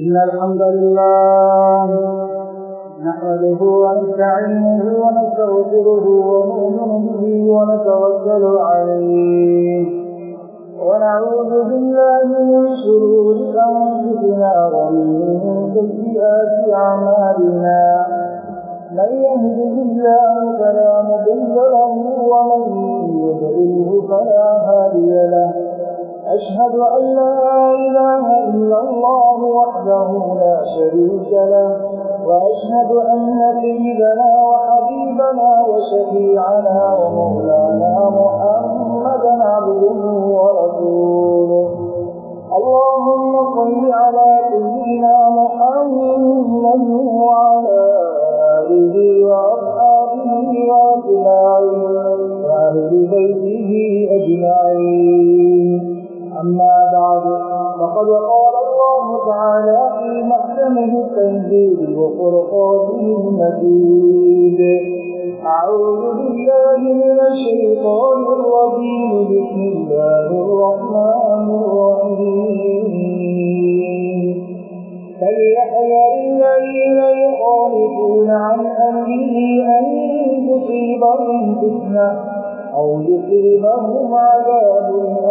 إن الحمد لله نحمده ونستعينه ونستغفره ونؤمن به ونتوكل عليه ونعوذ بالله من شرور أنفسنا ومن سيئات أعمالنا من يهده الله فلا مضل له ومن يضلله فلا هادي له أشهد أن لا إله إلا الله وحده لا شريك له وأشهد أن سيدنا وحبيبنا وشفيعنا ومولانا محمدا عبده ورسوله اللهم صل على سيدنا محمد وعلى آله وأصحابه وأتباعه وأهل بيته أجمعين أما بعد فقد قال الله تعالى في محكمه التنزيل وفرقاته المجيد أعوذ بالله من الشيطان الرجيم بسم الله الرحمن الرحيم فليحذر الذين يخالفون عن أمره أن تصيبهم فتنة أو يصيبهم عذاب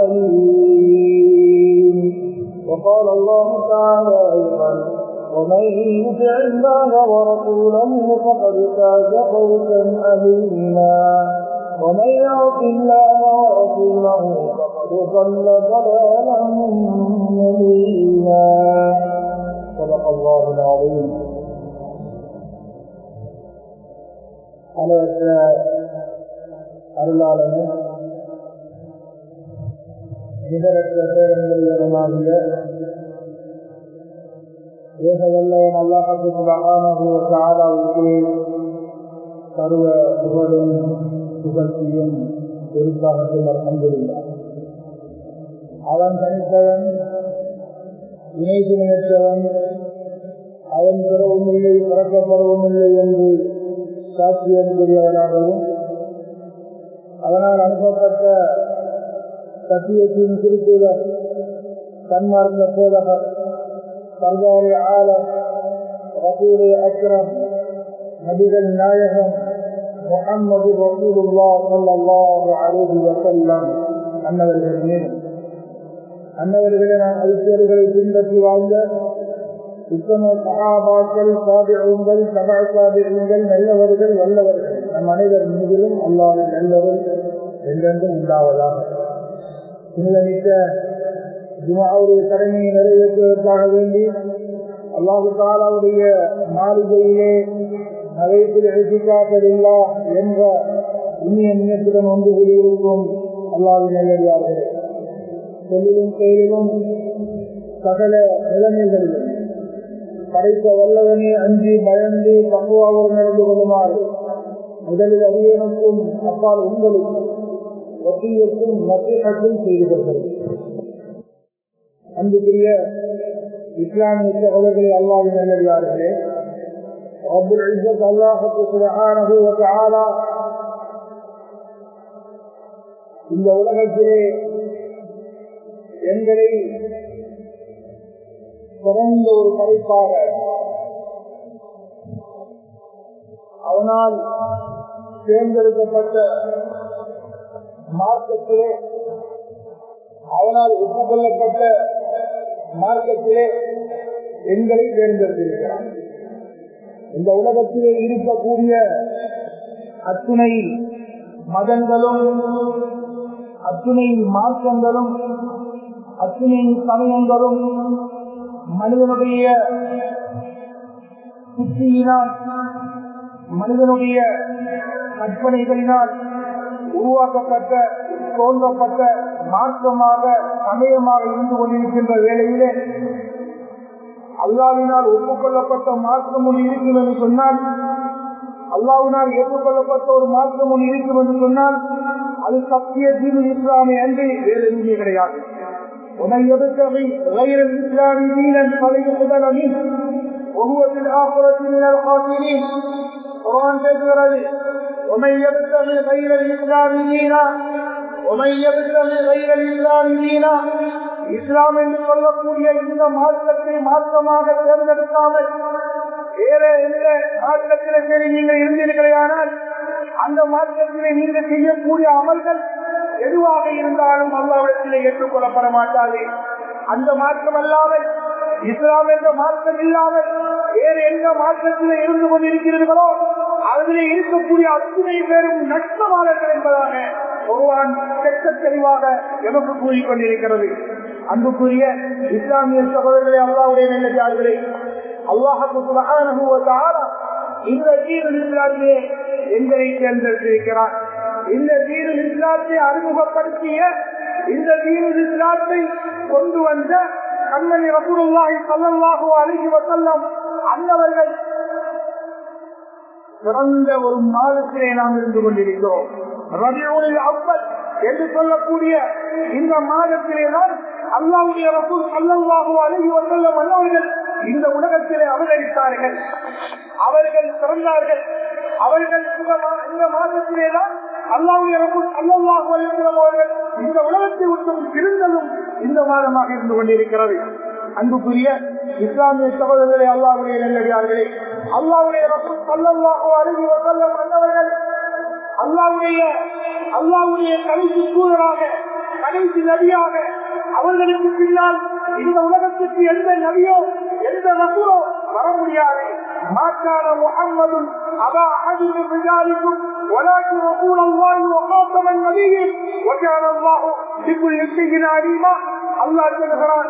أليم وقال الله تعالى أيضا ومن يطع الله ورسوله فقد فاز فوزا أليما ومن يعص الله ورسوله فقد ضل ضلالا مبينا صدق الله العظيم அளவற்ற அருளாளனே நிகரற்ற பேரங்களிடமாகிய ஏகவல்லவன் அல்லாஹு சுபகானவுக்கு சர்வ புகழும் புகழ்ச்சியும் பெருக்காகத்தில் அலமதுள்ளார் அவன் தனித்தவன் இணை துணையற்றவன் அவன் பிறவும் இல்லை பிறக்கப்படவும் இல்லை என்று சாட்சியம் கூறியவனாகவும் அவனால் அனுப்பப்பட்ட சத்தியத்தின் திருத்தூதர் சன்மார்க்க சோதகர் சர்தாரி ஆலம் ரசூலே அக்ரம் நபிகள் நாயகம் முகம்மது ரசூலுல்லா சல்லாஹு அலைஹி வஸல்லம் அன்னவர்கள் மீது அன்னவர்களை நாம் ஐக்கியர்களை பின்பற்றி வாழ்ந்த உத்தம சகாபாக்கள் சாபிகள் சபா சாபிகள் நல்லவர்கள் வல்லவர்கள் நம் அனைவர் மீதிலும் அல்லாவின் நல்லவர் என்றென்றும் உண்டாவதாக புனிதமிக்க ஜுமாவுடைய கடமையை நிறைவேற்றுவதற்காக வேண்டி அல்லாஹு தாலாவுடைய மாளிகையிலே நகைப்பில் எழுதிக்காப்பதில்லா என்ற இனிய நியத்துடன் ஒன்று கூடியிருக்கும் அல்லாவின் நல்லடியார்களே சொல்லிலும் செயலிலும் சகல நிலைமைகளிலும் படைத்த வல்லவனே அஞ்சி பயந்து பக்குவாவோடு நடந்து கொள்ளுமாறு முதலில் அரியனுக்கும் அப்பால் உங்களுக்கும் ஒத்தியத்தும் நசீகத்தும் செய்து கொள்கிறது அன்புக்குரிய இஸ்லாமிய சகோதரர்களை அல்லாவின் நல்லடியார்களே ரப்புல் இஸ்ஸத் அல்லாஹுக்கு சுபஹானஹு வ தஆலா இந்த உலகத்திலே எங்களை சிறந்த ஒரு படைப்பாக அவனால் தேர்ந்தெடுக்கப்பட்ட மார்க்கத்திலே அவனால் ஒப்புக்கொள்ளப்பட்ட மார்க்கத்திலே எங்களை தேர்ந்தெடுத்திருக்கிறார் இந்த உலகத்திலே இருக்கக்கூடிய அத்துணை மதங்களும் அத்துணை மாற்றங்களும் அத்துணை சமயங்களும் மனிதனுடைய புத்தியினால் மனிதனுடைய கற்பனைகளினால் உருவாக்கப்பட்ட தோன்றப்பட்ட மாற்றமாக சமயமாக இருந்து கொண்டிருக்கின்ற வேளையிலே அல்லாவினால் ஒப்புக்கொள்ளப்பட்ட மாற்றம் ஒன்று இருக்கும் என்று சொன்னால் அல்லாவினால் ஏற்றுக்கொள்ளப்பட்ட ஒரு மாற்றம் ஒன்று இருக்கும் என்று சொன்னால் அது சத்திய தீவு இஸ்லாமே அன்றி வேறு எதுவுமே கிடையாது ومن يبتغي غير الاسلام دينا فلن يقبل منه وهو في الاخره من الخاسرين قران பேசுகிறது ومن يبتغي غير الاسلام دينا இஸ்லாம் என்று சொல்லக்கூடிய இந்த மார்க்கத்தை மார்க்கமாக தேர்ந்தெடுக்காமல் வேற எந்த மார்க்கத்தில சரி நீங்கள் இருந்தீர்களேயானால் அந்த மார்க்கத்திலே நீங்கள் செய்யக்கூடிய அமல்கள் எதுவாக இருந்தாலும் அல்லாவிடத்திலே ஏற்றுக்கொள்ளப்பட மாட்டாது அந்த மார்க்கம் அல்லாமல் இஸ்லாம் என்ற மார்க்கம் இல்லாமல் வேறு எந்த மார்க்கத்திலே இருந்து கொண்டிருக்கிறீர்களோ அதிலே இருக்கக்கூடிய அத்துணை பேரும் நஷ்டமானர்கள் என்பதாக ஒருவான் செக்க தெளிவாக எமக்கு கூறிக்கொண்டிருக்கிறது அன்புக்குரிய இஸ்லாமிய சகோதரர்களே அல்லாவுடைய நல்லதார்களே அல்லாஹு இந்த தீரல் இஸ்லாத்திலே எங்களை தேர்ந்தெடுத்திருக்கிறார் இந்த தீரல் இஸ்லாத்தை அறிமுகப்படுத்திய இந்த தீரல் இஸ்லாத்தை கொண்டு வந்த கண்மணி ரசூலுல்லாஹி ஸல்லல்லாஹு அலைஹி வஸல்லம் அன்னவர்கள் சிறந்த ஒரு மாதத்திலே நாம் இருந்து கொண்டிருக்கிறோம் ரபியுல் அவ்வல் என்று சொல்லக்கூடிய இந்த மாதத்திலே தான் அல்லாவுடைய ரசூல் ஸல்லல்லாஹு அலைஹி வஸல்லம் அன்னவர்கள் இந்த உலகத்திலே அவதரித்தார்கள் அவர்கள் பிறந்தார்கள் அவர்கள் இந்த மாதத்திலே தான் அல்லாவுடைய ரசூல் ஸல்லல்லாஹு அலைஹி வஸல்லம் அவர்கள் இந்த உலகத்தை விட்டும் பிரிந்ததும் இந்த மாதமாக இருந்து கொண்டிருக்கிறது அன்புக்குரிய இஸ்லாமிய சகோதரர்களே அல்லாவுடைய நல்லடியார்களே அல்லாவுடைய ரசூல் ஸல்லல்லாஹு அலைஹி வஸல்லம் அன்னவர்கள் அல்லாவுடைய அல்லாவுடைய கடைசி தூதராக கடைசி நபியாக அவர்களுக்கு பின்னால் இந்த உலகத்துக்கு எந்த நபியோ எந்த ரசூலோ வர முடியாது மாற்றான முகம்மது أبا أحد من رجالكم ولكن رسول الله وخاتم النبيين وكان الله بكل شيء عليما அல்லாஹ் சொல்கிறான்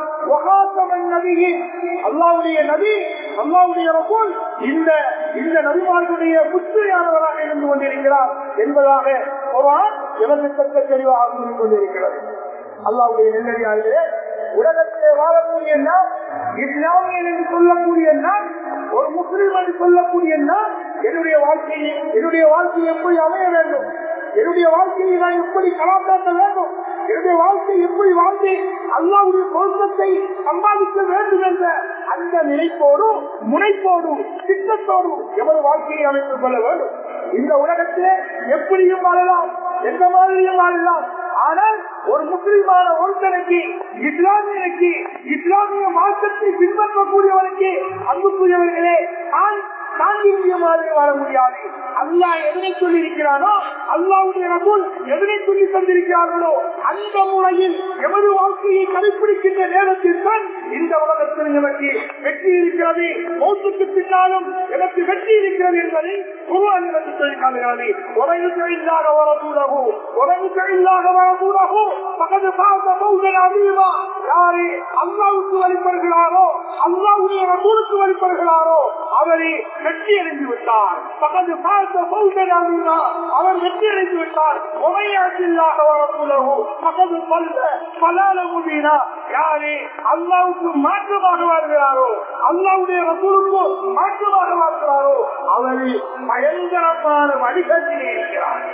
அல்லாவுடைய நபி அல்லாவுடைய ரசூல் இந்த இந்த நபிமார்களுடைய புத்திரையானவராக இருந்து கொண்டிருக்கிறார் என்பதாக ஒரு ஆண் இவர்கள் சட்ட தெளிவாக கூறிக் கொண்டிருக்கிறது அல்லாவுடைய நெல்லடியார்களே உலகத்திலே வாழக்கூடிய நாம் இஸ்லாமியன் என்று சொல்லக்கூடிய நாம் ஒரு முஸ்லீம் என்று சொல்லக்கூடிய நாம் என்னுடைய வாழ்க்கையை என்னுடைய வாழ்க்கை எப்படி அமைய வேண்டும் என்னுடைய வாழ்க்கையை நான் எப்படி கலாச்சார வேண்டும் என்னுடைய வாழ்க்கை எப்படி வாழ்ந்து அல்லாவுடைய பொருத்தத்தை சம்பாதிக்க வேண்டும் என்ற அந்த நினைப்போடும் முனைப்போடும் திட்டத்தோடும் எமது வாழ்க்கையை அமைத்துக் கொள்ள வேண்டும் இந்த உலகத்திலே எப்படியும் வாழலாம் எந்த மாதிரியும் வாழலாம் ஆனால் ஒரு முஸ்லிமான ஒருத்தனுக்கு இஸ்லாமியனுக்கு இஸ்லாமிய மாற்றத்தை பின்பற்றக்கூடியவனுக்கு அன்புக்குரியவர்களே தான் தாங்கிய மாதிரி வாழ முடியாது அல்லாஹ் எதனை சொல்லி இருக்கிறானோ அல்லாவுடைய ரசூல் எதனை சொல்லி தந்திருக்கிறார்களோ அந்த முறையில் எமது வாழ்க்கையை கடைபிடிக்கின்ற நேரத்தில் தான் இந்த உலகத்தில் எனக்கு வெற்றி இருக்கிறது மௌத்துக்கு பின்னாலும் எனக்கு வெற்றி இருக்கிறது என்பதை குருவான் எனக்கு சொல்லி காணுகிறது உறவுக்கு இல்லாத வரக்கூடகோ உறவுக்கு இல்லாத வரக்கூடகோ பகது பார்த்த பௌதன் அதிகமா யாரு அல்லாவுக்கு வழிபடுகிறாரோ அல்லாவுடைய ரசூலுக்கு வழிபடுகிறாரோ அவரை வெற்றி அடைந்து விட்டார் பகது பார்த்த பௌதன் அதிகமா அவர் வெற்றி அடைந்து விட்டார் உமையாற்றில்லாத வரக்கூடகோ பகது பல்ல பலால முடியினா யாரு அல்லாவுக்கு மாற்றமாக வாழ்கிறாரோ அல்லாவுடைய ரசூலுக்கு மாற்றமாக வாழ்கிறாரோ அவரை பயங்கரமான வழிகட்டிலே இருக்கிறார்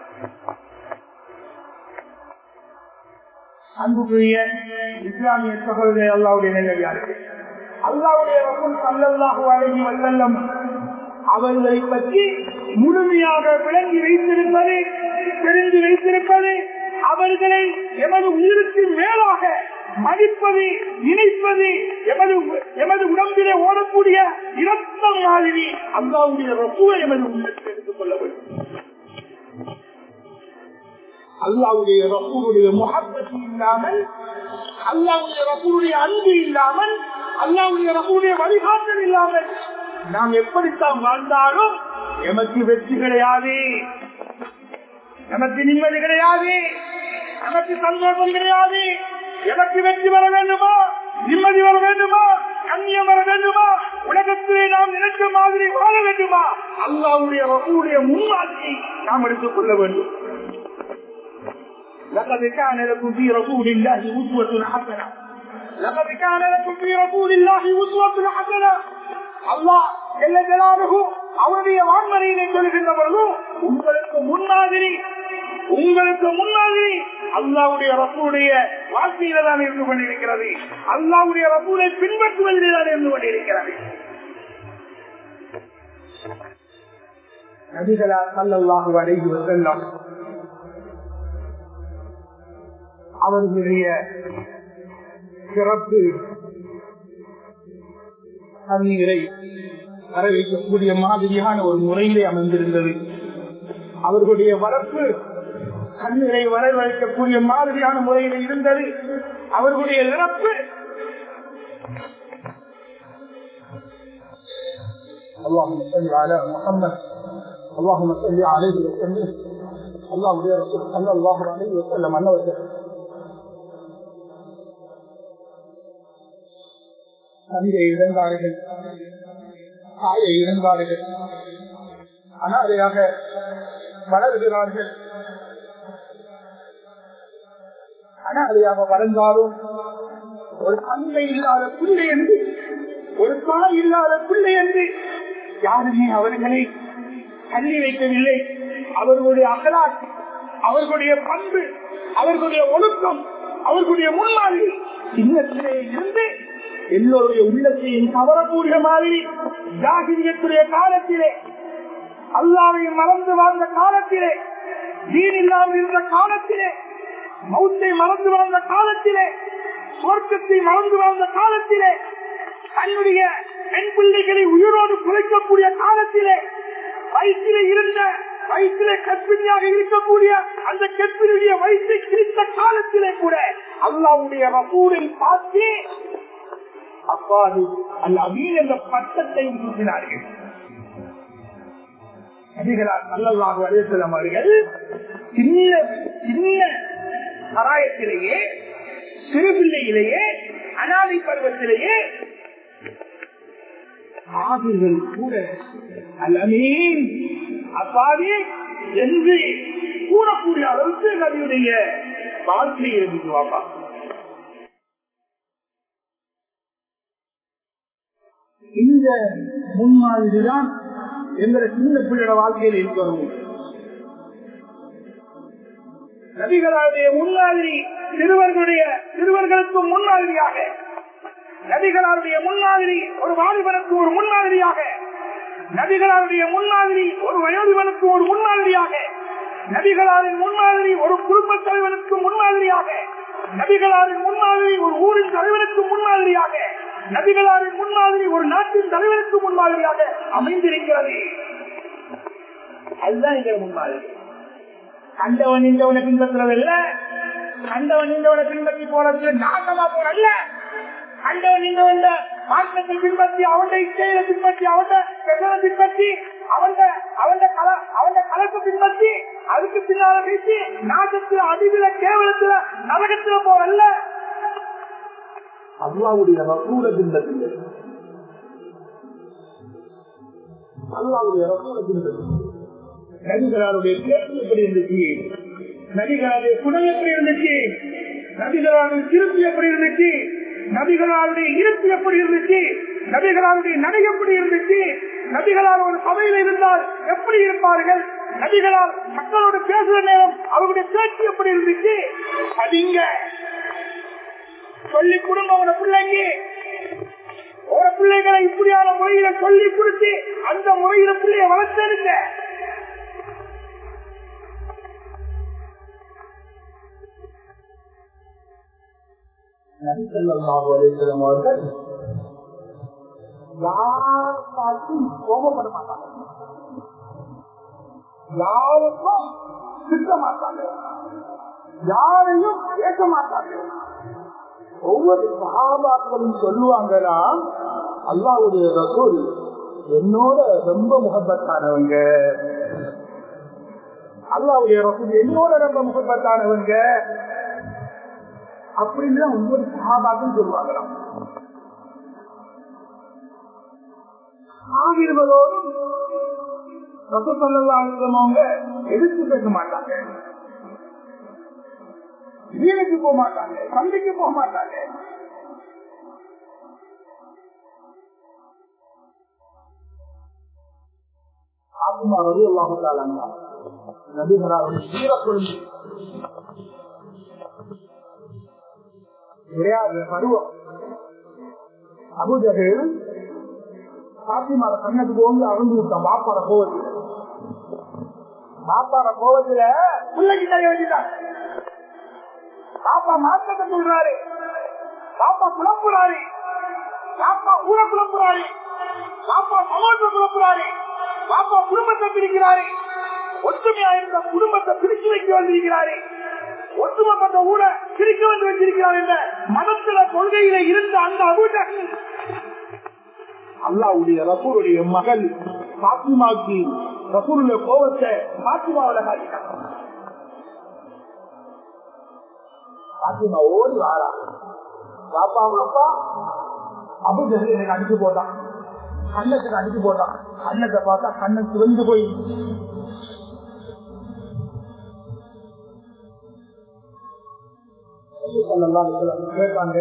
அன்புக்குரிய இஸ்லாமிய சகோதரர் அல்லாவுடைய நிலையார்கள் அல்லாவுடைய ரசூல் சல்லல்லாஹு அலைஹி வஸல்லம் அவர்களை பற்றி முழுமையாக விளங்கி வைத்திருப்பது தெரிந்து வைத்திருப்பது அவர்களை எமது உயிருக்கு மேலாக மதிப்பது நினைப்பது எமது எமது உடம்பிலே ஓடக்கூடிய இரத்தம் மாதிரி அல்லாவுடைய ரசூலை எமது உள்ளத்தில் எடுத்துக் கொள்ள வேண்டும் அல்லாவுடைய ரசூருடைய முகப்பத்து இல்லாமல் அல்லாவுடைய ரசூருடைய அன்பு இல்லாமல் அல்லாவுடைய ரசூருடைய வழிகாட்டல் இல்லாமல் நாம் எப்படித்தான் வாழ்ந்தாலும் எமக்கு வெற்றி கிடையாது நமக்கு நிம்மதி கிடையாது நமக்கு சந்தோஷம் கிடையாது எனக்கு வெற்றி வர வேண்டுமா நிம்மதி வர வேண்டுமா கண்ணியம் வர வேண்டுமா உலகத்திலே நாம் நினைச்ச மாதிரி வாழ வேண்டுமா அல்லாவுடைய ரசூடைய முன்மாதிரியை நாம் எடுத்துக் கொள்ள வேண்டும் لقد كان لكم في رسول الله أسوة حسنة لقد كان لكم في رسول الله أسوة حسنة அல்லாஹ் எல்லா ஜலாலுகும் அவருடைய வான்மறையினை சொல்கின்றவர்களும் உங்களுக்கு முன்மாதிரி உங்களுக்கு முன்மாதிரி அல்லாவுடைய ரசூடைய வாழ்க்கையில தான் இருந்து கொண்டிருக்கிறது அல்லாவுடைய ரசூலை பின்பற்றுவதிலே தான் இருந்து கொண்டிருக்கிறது நபிகளா சல்லாஹு அலைஹி வஸல்லம் அவர்களுடைய சிறப்பு தண்ணீரை வர வைக்கக்கூடிய மாதிரியான ஒரு முறையிலே அமைந்திருந்தது அவர்களுடைய வரப்பு கண்ணீரை வரவழைக்கக்கூடிய மாதிரியான முறையில் இருந்தது அவர்களுடைய இறப்பு اللهم صل على محمد اللهم صل عليه وسلم الله يا رسول صلى الله عليه وسلم انه தந்தை இழந்தார்கள் தாயை இழந்தார்கள் அனாதையாக வளர்கிறார்கள் அனாதையாக வளர்ந்தாலும் ஒரு தந்தை இல்லாத பிள்ளை என்று ஒரு தாய் இல்லாத பிள்ளை என்று யாருமே அவர்களை தள்ளி வைக்கவில்லை அவர்களுடைய அகலாட் அவர்களுடைய பண்பு அவர்களுடைய ஒழுக்கம் அவர்களுடைய முன்மாதிரி சின்னத்திலே இருந்து எல்லோருடைய உள்ளத்தையும் கவரக்கூடிய மாதிரி ஜாகிரியத்துடைய காலத்திலே அல்லாவை மறந்து வாழ்ந்த காலத்திலே தீன் இல்லாமல் இருந்த காலத்திலே மௌத்தை மறந்து வாழ்ந்த காலத்திலே சுவர்க்கத்தை மறந்து வாழ்ந்த காலத்திலே தன்னுடைய பெண் பிள்ளைகளை உயிரோடு குலைக்கக்கூடிய காலத்திலே வயிற்றிலே இருந்த வயிற்றிலே கற்பிணியாக இருக்கக்கூடிய அந்த கற்பிணியுடைய வயிற்றை கிழித்த காலத்திலே கூட அல்லாவுடைய ரசூரை பார்த்து அப்பாது அந்த அமீன் என்ற பட்டத்தை ஊற்றினார்கள் நபிகளார் நல்லதாக வரையலாம் அவர்கள் சின்ன சின்ன சராயத்திலேயே சிறுபிள்ளையிலேயே அனாதை பருவத்திலேயே ஆவிர்கள் கூட அல்லமீன் அப்பாவி என்று கூறக்கூடிய அளவுக்கு நபியுடைய வாழ்க்கை இருந்துவாப்பா இந்த முன்மாதிரிதான் எங்களை சின்ன பிள்ளையோட வாழ்க்கையில் இருக்கணும் நபிகளுடைய முன்மாதிரி சிறுவர்களுடைய சிறுவர்களுக்கும் முன்மாதிரியாக நபிகளாருடைய முன்மாதிரி ஒரு வாலிபனுக்கு ஒரு முன்மாதிரியாக நபிகளாருடைய முன்மாதிரி ஒரு வயோதிபனுக்கு ஒரு முன்மாதிரியாக நபிகளாரின் முன்மாதிரி ஒரு குடும்ப தலைவனுக்கு முன்மாதிரியாக நபிகளாரின் முன்மாதிரி ஒரு ஊரின் தலைவனுக்கு முன்மாதிரியாக நபிகளாரின் முன்மாதிரி ஒரு நாட்டின் தலைவனுக்கு முன்மாதிரியாக அமைந்திருக்கிறது அதுதான் எங்க முன்மாதிரி கண்டவன் இந்தவனை பின்பற்றுறதில்ல கண்டவன் இந்தவனை பின்பற்றி போறது நாசமா போறல்ல கண்டவன் இந்தவன் மாற்றத்தை பின்பற்றி அவன் இச்சையில பின்பற்றி அவன் பெண்ணனை பின்பற்றி அவன் அவன் கல அவன் கலத்தை பின்பற்றி அதுக்கு பின்னால பேசி நாட்டத்துல அடிவில கேவலத்துல நரகத்துல போறல்ல அல்லாவுடைய ரசூல பின்பற்றி அல்லாவுடைய ரசூல பின்பற்றி நபிகளாருடைய பேச்சு எப்படி இருந்துச்சு நபிகளாருடைய குணம் எப்படி இருந்துச்சு நபிகளாருடைய திருப்பி எப்படி இருந்துச்சு நபிகளாருடைய இருப்பு எப்படி இருந்துச்சு நபிகளாருடைய நடை எப்படி இருந்துச்சு நபிகளார் ஒரு சபையில் இருந்தால் எப்படி இருப்பார்கள் நபிகளால் மக்களோடு பேசுற நேரம் அவருடைய பேச்சு எப்படி இருந்துச்சு அதிங்க சொல்லி கொடுங்க உன பிள்ளைங்க ஒரு பிள்ளைகளை இப்படியான முறையில சொல்லி கொடுத்து அந்த முறையில பிள்ளைய வளர்த்தெடுங்க அவர்கள் யார் பார்த்தும் கோபப்பட மாட்டாங்க யாருக்கும் திட்ட மாட்டாங்க யாரையும் பேச மாட்டாங்க ஒவ்வொரு சகாபாக்களும் சொல்லுவாங்கன்னா அல்லாவுடைய ரசூல் என்னோட ரொம்ப முகப்பத்தானவங்க அல்லாவுடைய ரசூல் என்னோட ரொம்ப முகப்பத்தானவங்க அப்படின்னு ஒவ்வொரு சகாபாக்கும் சொல்லுவாங்களாம் ஆகிருவதோடும் ரசப்பல்லவங்க எதிர்த்து பேச மாட்டாங்க வீணுக்கு போக மாட்டாங்க சந்தைக்கு போக மாட்டாங்க ஆத்மா வந்து எல்லாமத்தாலங்க நபிகளாருடைய வீர குழந்தை விளையாடுற பருவம் அபுஜகல் சாத்தியமான கண்ணத்துக்கு வந்து அகழ்ந்து விட்டான் பாப்பார கோவத்தில் பாப்பார கோவத்துல பிள்ளைக்கு கைய வச்சுட்டான் பாப்பா மாற்றத்தை சொல்றாரு பாப்பா குழப்புறாரு பாப்பா ஊர குழப்புறாரு பாப்பா சமூகத்தை குழப்புறாரு பாப்பா குடும்பத்தை பிரிக்கிறாரு ஒற்றுமையா இருந்த குடும்பத்தை பிரிச்சு வைக்க வந்திருக்கிறாரு ஒட்டுமொத்த ஊரை பிரிக்க வந்து வச்சிருக்கிறார் என்ற மதத்தில கொள்கையில இருந்த அந்த அபூஜகல் அல்லாவுடைய ரசூருடைய மகள் பாத்திமாக்கு ரசூருடைய கோபத்தை பாத்திமாவில காட்டினார் பாத்திமா ஓடி வாரா பாப்பா பாப்பா அபுஜகல் எனக்கு அடிச்சு போட்டான் கண்ணத்துக்கு அடிச்சு போட்டான் கண்ணத்தை பார்த்தா கண்ணை சிவந்து போய் கேட்டாங்க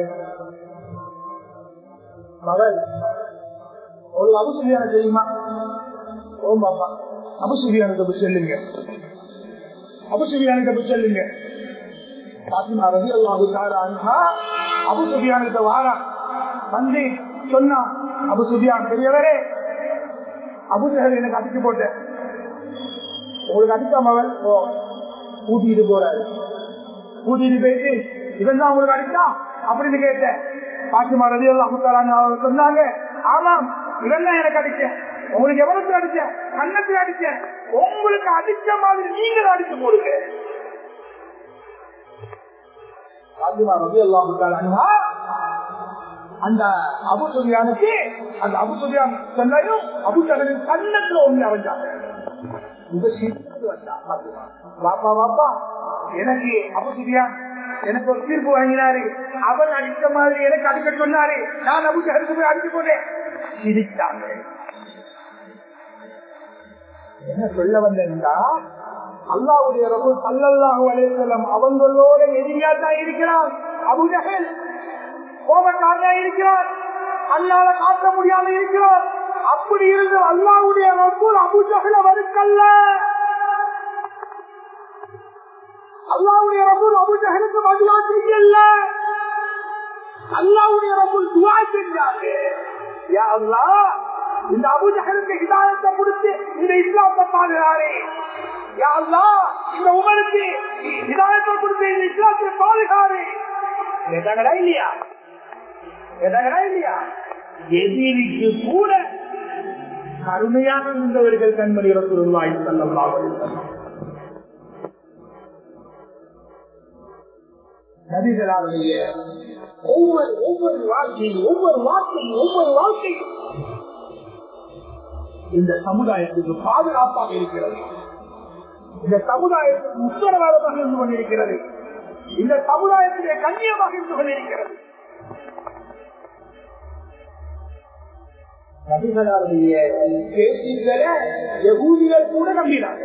மகள் ஒரு அபுசுரியான தெரியுமா ஓம் பாப்பா அபுசுரியானுக்கு போய் செல்லுங்க அபுசுரியானுக்கு போய் செல்லுங்க பாத்திமா ரவி அல்லாஹு அபுசுரியானுக்கு வாரா வந்து சொன்னா அபு சுபியான் பெரியவரே அபுசகர் எனக்கு அடிச்சு போட்டேன் உங்களுக்கு அடிக்காம அவன் கூட்டிட்டு போறாரு கூட்டிட்டு போயிட்டு இவன் தான் உங்களுக்கு அடிச்சா அப்படின்னு கேட்டேன் பாத்திமா ரவி அல்லாஹு அவங்க சொன்னாங்க ஆமாம் இவன் தான் எனக்கு அடிச்சேன் உங்களுக்கு எவ்வளவு அடிச்சேன் கண்ணத்துல அடிச்சேன் உங்களுக்கு அடிச்ச மாதிரி நீங்க அடிச்சு போடுங்க பாத்திமா ரவி அல்லாஹு அந்த அபு சுபியானுக்கு அந்த அபு சுபியான் சொன்னையும் அபு சகனின் கண்ணத்துல ஒண்ணு அரைஞ்சாங்க வாப்பா வாப்பா எனக்கு அபு சுபியான் எனக்கு ஒரு தீர்ப்பு வாங்கினாரு அவர் அடித்த மாதிரி எனக்கு அடிக்க சொன்னாரு நான் அபு சகனுக்கு போய் அடிச்சு போனேன் சிரித்தாங்க என்ன சொல்ல வந்தா அல்லாவுடைய ரபு சல்லல்லாஹு அலையம் அவங்களோட எதிரியா தான் இருக்கிறான் அபுஜகல் கோபக்காரனா இருக்கிறார் அல்லாத காட்ட முடியாம இருக்கிறார் அப்படி இருந்து அல்லாவுடைய ரப்பூர் அபுஜகல வருக்கல்ல அல்லாவுடைய ரப்பூர் அபுஜகலுக்கு பதிலா செய்யல அல்லாவுடைய ரப்பூர் துவா செஞ்சாங்க யா அல்லாஹ் இந்த அபுஜகலுக்கு ஹிதாயத்தை கொடுத்து இந்த இஸ்லாத்தை பாதுகாரே யா அல்லாஹ் இந்த உமருக்கு ஹிதாயத்தை கொடுத்து இந்த இஸ்லாத்தை பாதுகாரே கேட்டாங்களா இல்லையா கேட்டாங்களா இல்லையா எதிரிக்கு கூட கருணையாக இருந்தவர்கள் கண்மணி ரசூலுல்லாஹி ஸல்லல்லாஹு அலைஹி வஸல்லம் நபிகளாருடைய ஒவ்வொரு ஒவ்வொரு வாழ்க்கையும் ஒவ்வொரு வாழ்க்கையும் ஒவ்வொரு வாழ்க்கையும் இந்த சமுதாயத்துக்கு பாதுகாப்பாக இருக்கிறது இந்த சமுதாயத்துக்கு உத்தரவாதமாக இருந்து கொண்டிருக்கிறது இந்த சமுதாயத்திலே கண்ணியமாக இருந்து கொண்டிருக்கிறது நபிகளாருடைய பேச்சுகளை யகூதிகள் கூட நம்பினாங்க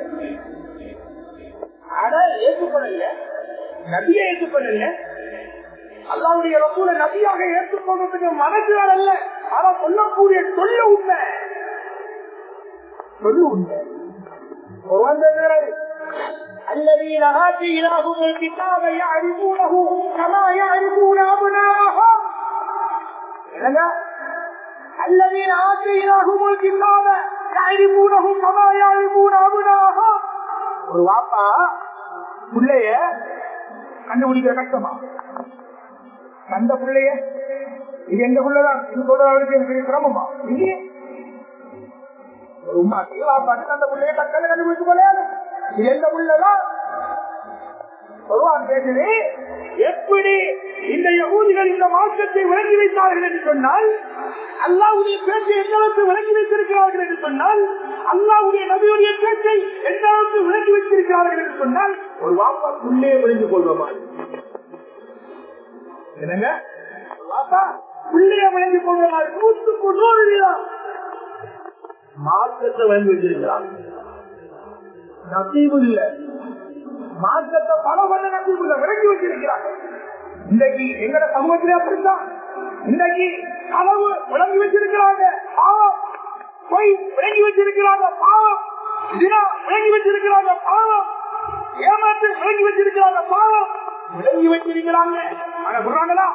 ஆனா ஏற்றுக்கொள்ளல நபியை ஏற்றுக்கொள்ளல அல்லாவுடைய ரசூல நபியாக ஏற்றுக்கொள்றதுக்கு மனசுகள் அல்ல ஆனா சொல்லக்கூடிய சொல்ல உண்மை சொல்லு உண்மை ஒருவன் சொல்கிறாரு الذين آتيناهم الكتاب يعرفونه كما يعرفون أبناءهم الذين آتيناهم الكتاب يعرفونه كما يعرفون أبناءهم ஒரு வாப்பா பிள்ளைய கண்டுபிடிக்கிற கஷ்டமா அந்த பிள்ளைய இது எந்த பிள்ளைதான் இது சொல்றவருக்கு எனக்கு சிரமமா இல்லையே ஒரு உமாக்கு வாப்பாட்டு அந்த பிள்ளைய டக்கல்ல கண்டுபிடிச்சு கொள்ளையாது இது எந்த பிள்ளைதான் சொல்லுவான் கேட்டது எப்படி இந்த யகூதிகள் இந்த மாற்றத்தை விளங்கி வைத்தார்கள் என்று சொன்னால் அல்லாவுடைய பேச்சை எந்த அளவுக்கு விளங்கி வைத்திருக்கிறார்கள் என்று சொன்னால் அல்லாவுடைய நபியுடைய பேச்சை எந்த அளவுக்கு விளங்கி வைத்திருக்கிறார்கள் என்று சொன்னால் ஒரு வாப்பா உள்ளே விளங்கிக் கொள்வோமா என்னங்க வாப்பா உள்ளே விளங்கிக் கொள்வோமா நூற்றுக்கு நூறு வீதம் மாற்றத்தை விளங்கி வச்சிருக்கிறார் நசீவு இல்லை மாற்றத்தை பல வல்ல நசீபுல விளங்கி வச்சிருக்கிறாங்க இன்றைக்கு எங்கட சமூகத்திலே அப்படித்தான் இன்றைக்கு களவு விளங்கி வச்சிருக்கிறாங்க பாவம் பொய் விளங்கி வச்சிருக்கிறாங்க பாவம் தினா விளங்கி வச்சிருக்கிறாங்க பாவம் ஏமாற்று விளங்கி வச்சிருக்கிறாங்க பாவம் விளங்கி வச்சிருக்கிறாங்க ஆனா சொல்றாங்களா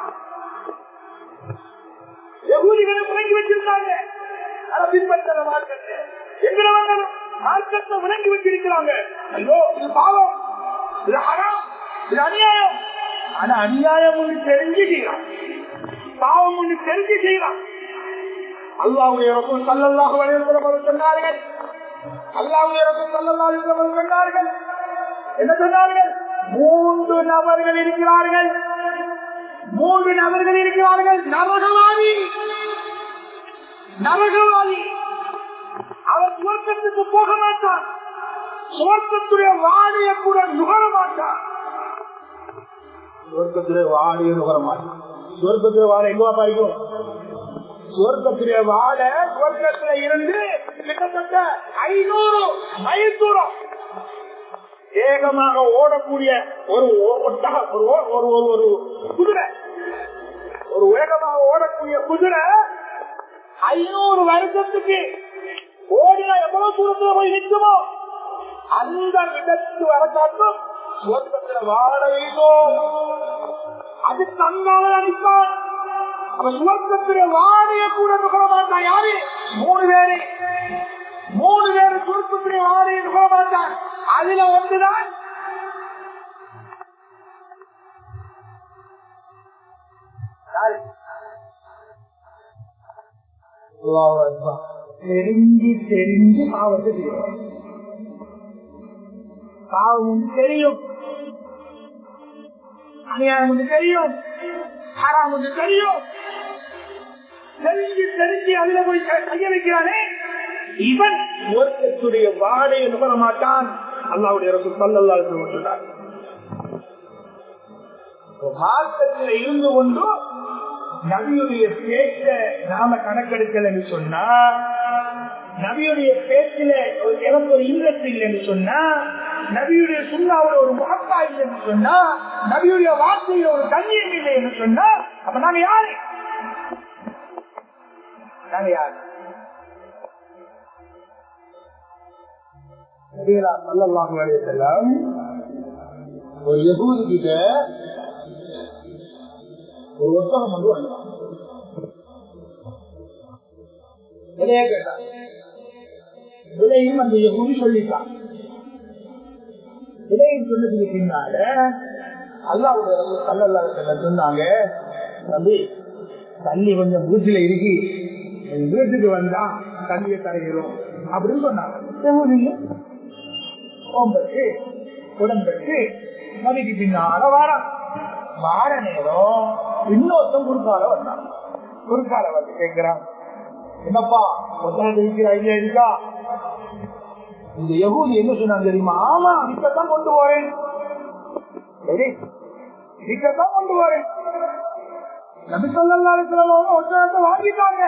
எகூதிகளை விளங்கி வச்சிருக்காங்க அதை பின்பற்ற மார்க்கத்தை எங்களை மார்க்கத்தை விளங்கி வச்சிருக்கிறாங்க ஐயோ இது பாவம் இது ஹராம் இது அநியாயம் ஆனா அநியாயம் ஒண்ணு தெரிஞ்சு செய்யறான் பாவம் ஒண்ணு தெரிஞ்சு செய்யறான் அல்லாவுடைய ரசூல் சல்லல்லாஹு அலைஹி வஸல்லம் அவர்கள் சொன்னார்கள் அல்லாவுடைய ரசூல் சல்லல்லாஹு அலைஹி வஸல்லம் அவர்கள் சொன்னார்கள் என்ன சொன்னார்கள் மூன்று நபர்கள் இருக்கிறார்கள் மூன்று நபர்கள் இருக்கிறார்கள் நரகவாதி நரகவாதி அவர் சுவர்க்கத்துக்கு போக மாட்டார் சுவர்க்கத்துடைய வாடிய கூட நுகர மாட்டார் சுவர்க்கத்துடைய வாடிய நுகர மாட்டார் சுவர்க்கத்துடைய வாடை எங்க பாய்க்கும் சுவர்க்கத்துடைய வாட சுவர்க்கத்துல இருந்து கிட்டத்தட்ட ஐநூறு மைல் தூரம் வேகமாக ஓடக்கூடிய ஒரு ஒட்டக ஒரு ஓ- ஒரு ஒரு ஒரு குதிரை ஒரு வேகமாக ஓடக்கூடிய குதிரை ஐநூறு வருஷத்துக்கு ஓடினா எவ்வளவு தூரத்துல போய் நிற்குமோ அந்த இடத்துக்கு வர காட்டும் சுவர்க்கத்துல வாழ வேண்டும் அது தங்கால அடிப்பான் அவன் சுவர்க்கத்திலே வாழைய கூட நுகர மாட்டான் யாரு மூணு பேரு மூணு பேரு சுருக்கத்திலே வாழைய நுகர மாட்டான் அதுல ஒன்றுதான் யாரு? அல்லாஹ் அக்பர். தெரிஞ்சு தெரிஞ்சு பாவத்தை செய்யணும் பாவம் தெரியும் அநியாயம் தெரியும் ஹராம் தெரியும் தெரிஞ்சு தெரிஞ்சு அதுல போய் க- கைய வைக்கிறானே இவன் ஒருத்தத்துடைய வாடையை நுகர மாட்டான் அல்லாவுடைய அரசு சல்லல்லாஹு அலைஹி வஸல்லம் சொன்னார் மார்க்கத்தில் இருந்து கொண்டு நபியுடைய பேச்ச நாம கணக்கெடுக்கல என்று சொன்னா நபியுடைய பேச்சில ஒரு எனக்கு ஒரு இன்ட்ரெஸ்ட் இல்லைன்னு சொன்னா நபியுடைய சுண்ணாவோட ஒரு மகத்தா இல்லைன்னு சொன்னா நபியுடைய வார்த்தையில ஒரு கண்ணியம் இல்லை என்று சொன்னா அப்ப நாங்க யாரு நாங்க யாரு நபிகளா ஸல்லல்லாஹு அலைஹி வஸல்லம் ஒரு யகூதி கிட்ட ஒரு ஒட்டகம் வந்து வந்தான் விலையை கேட்டான் விலையும் அந்த யகூதி சொல்லிட்டான் விலையும் சொன்னதுக்கு பின்னால அல்லாவுடைய ரசூல் ஸல்லல்லாஹு அலைஹி வஸல்லம் சொன்னாங்க தம்பி தண்ணி கொஞ்சம் வீட்டுல இருக்கு என் வீட்டுக்கு வந்தா தண்ணியை தரைகிறோம் அப்படின்னு சொன்னாங்க யகூதி ஓம்பருக்கு உடம்புக்கு நதிக்கு பின்னால வாரம் வார நேரம் இன்னொருத்தன் குறுக்கால வந்தான் குறுக்கால வந்து கேட்கிறான் என்னப்பா ஒருத்தன் இருக்கிற ஐடியா இருக்கா இந்த யகூதி என்ன சொன்னாங்க தெரியுமா ஆமா இப்பதான் கொண்டு போறேன் சரி இப்பதான் கொண்டு போறேன் நபி சொல்லா ஒருத்தரத்தை வாங்கிட்டாங்க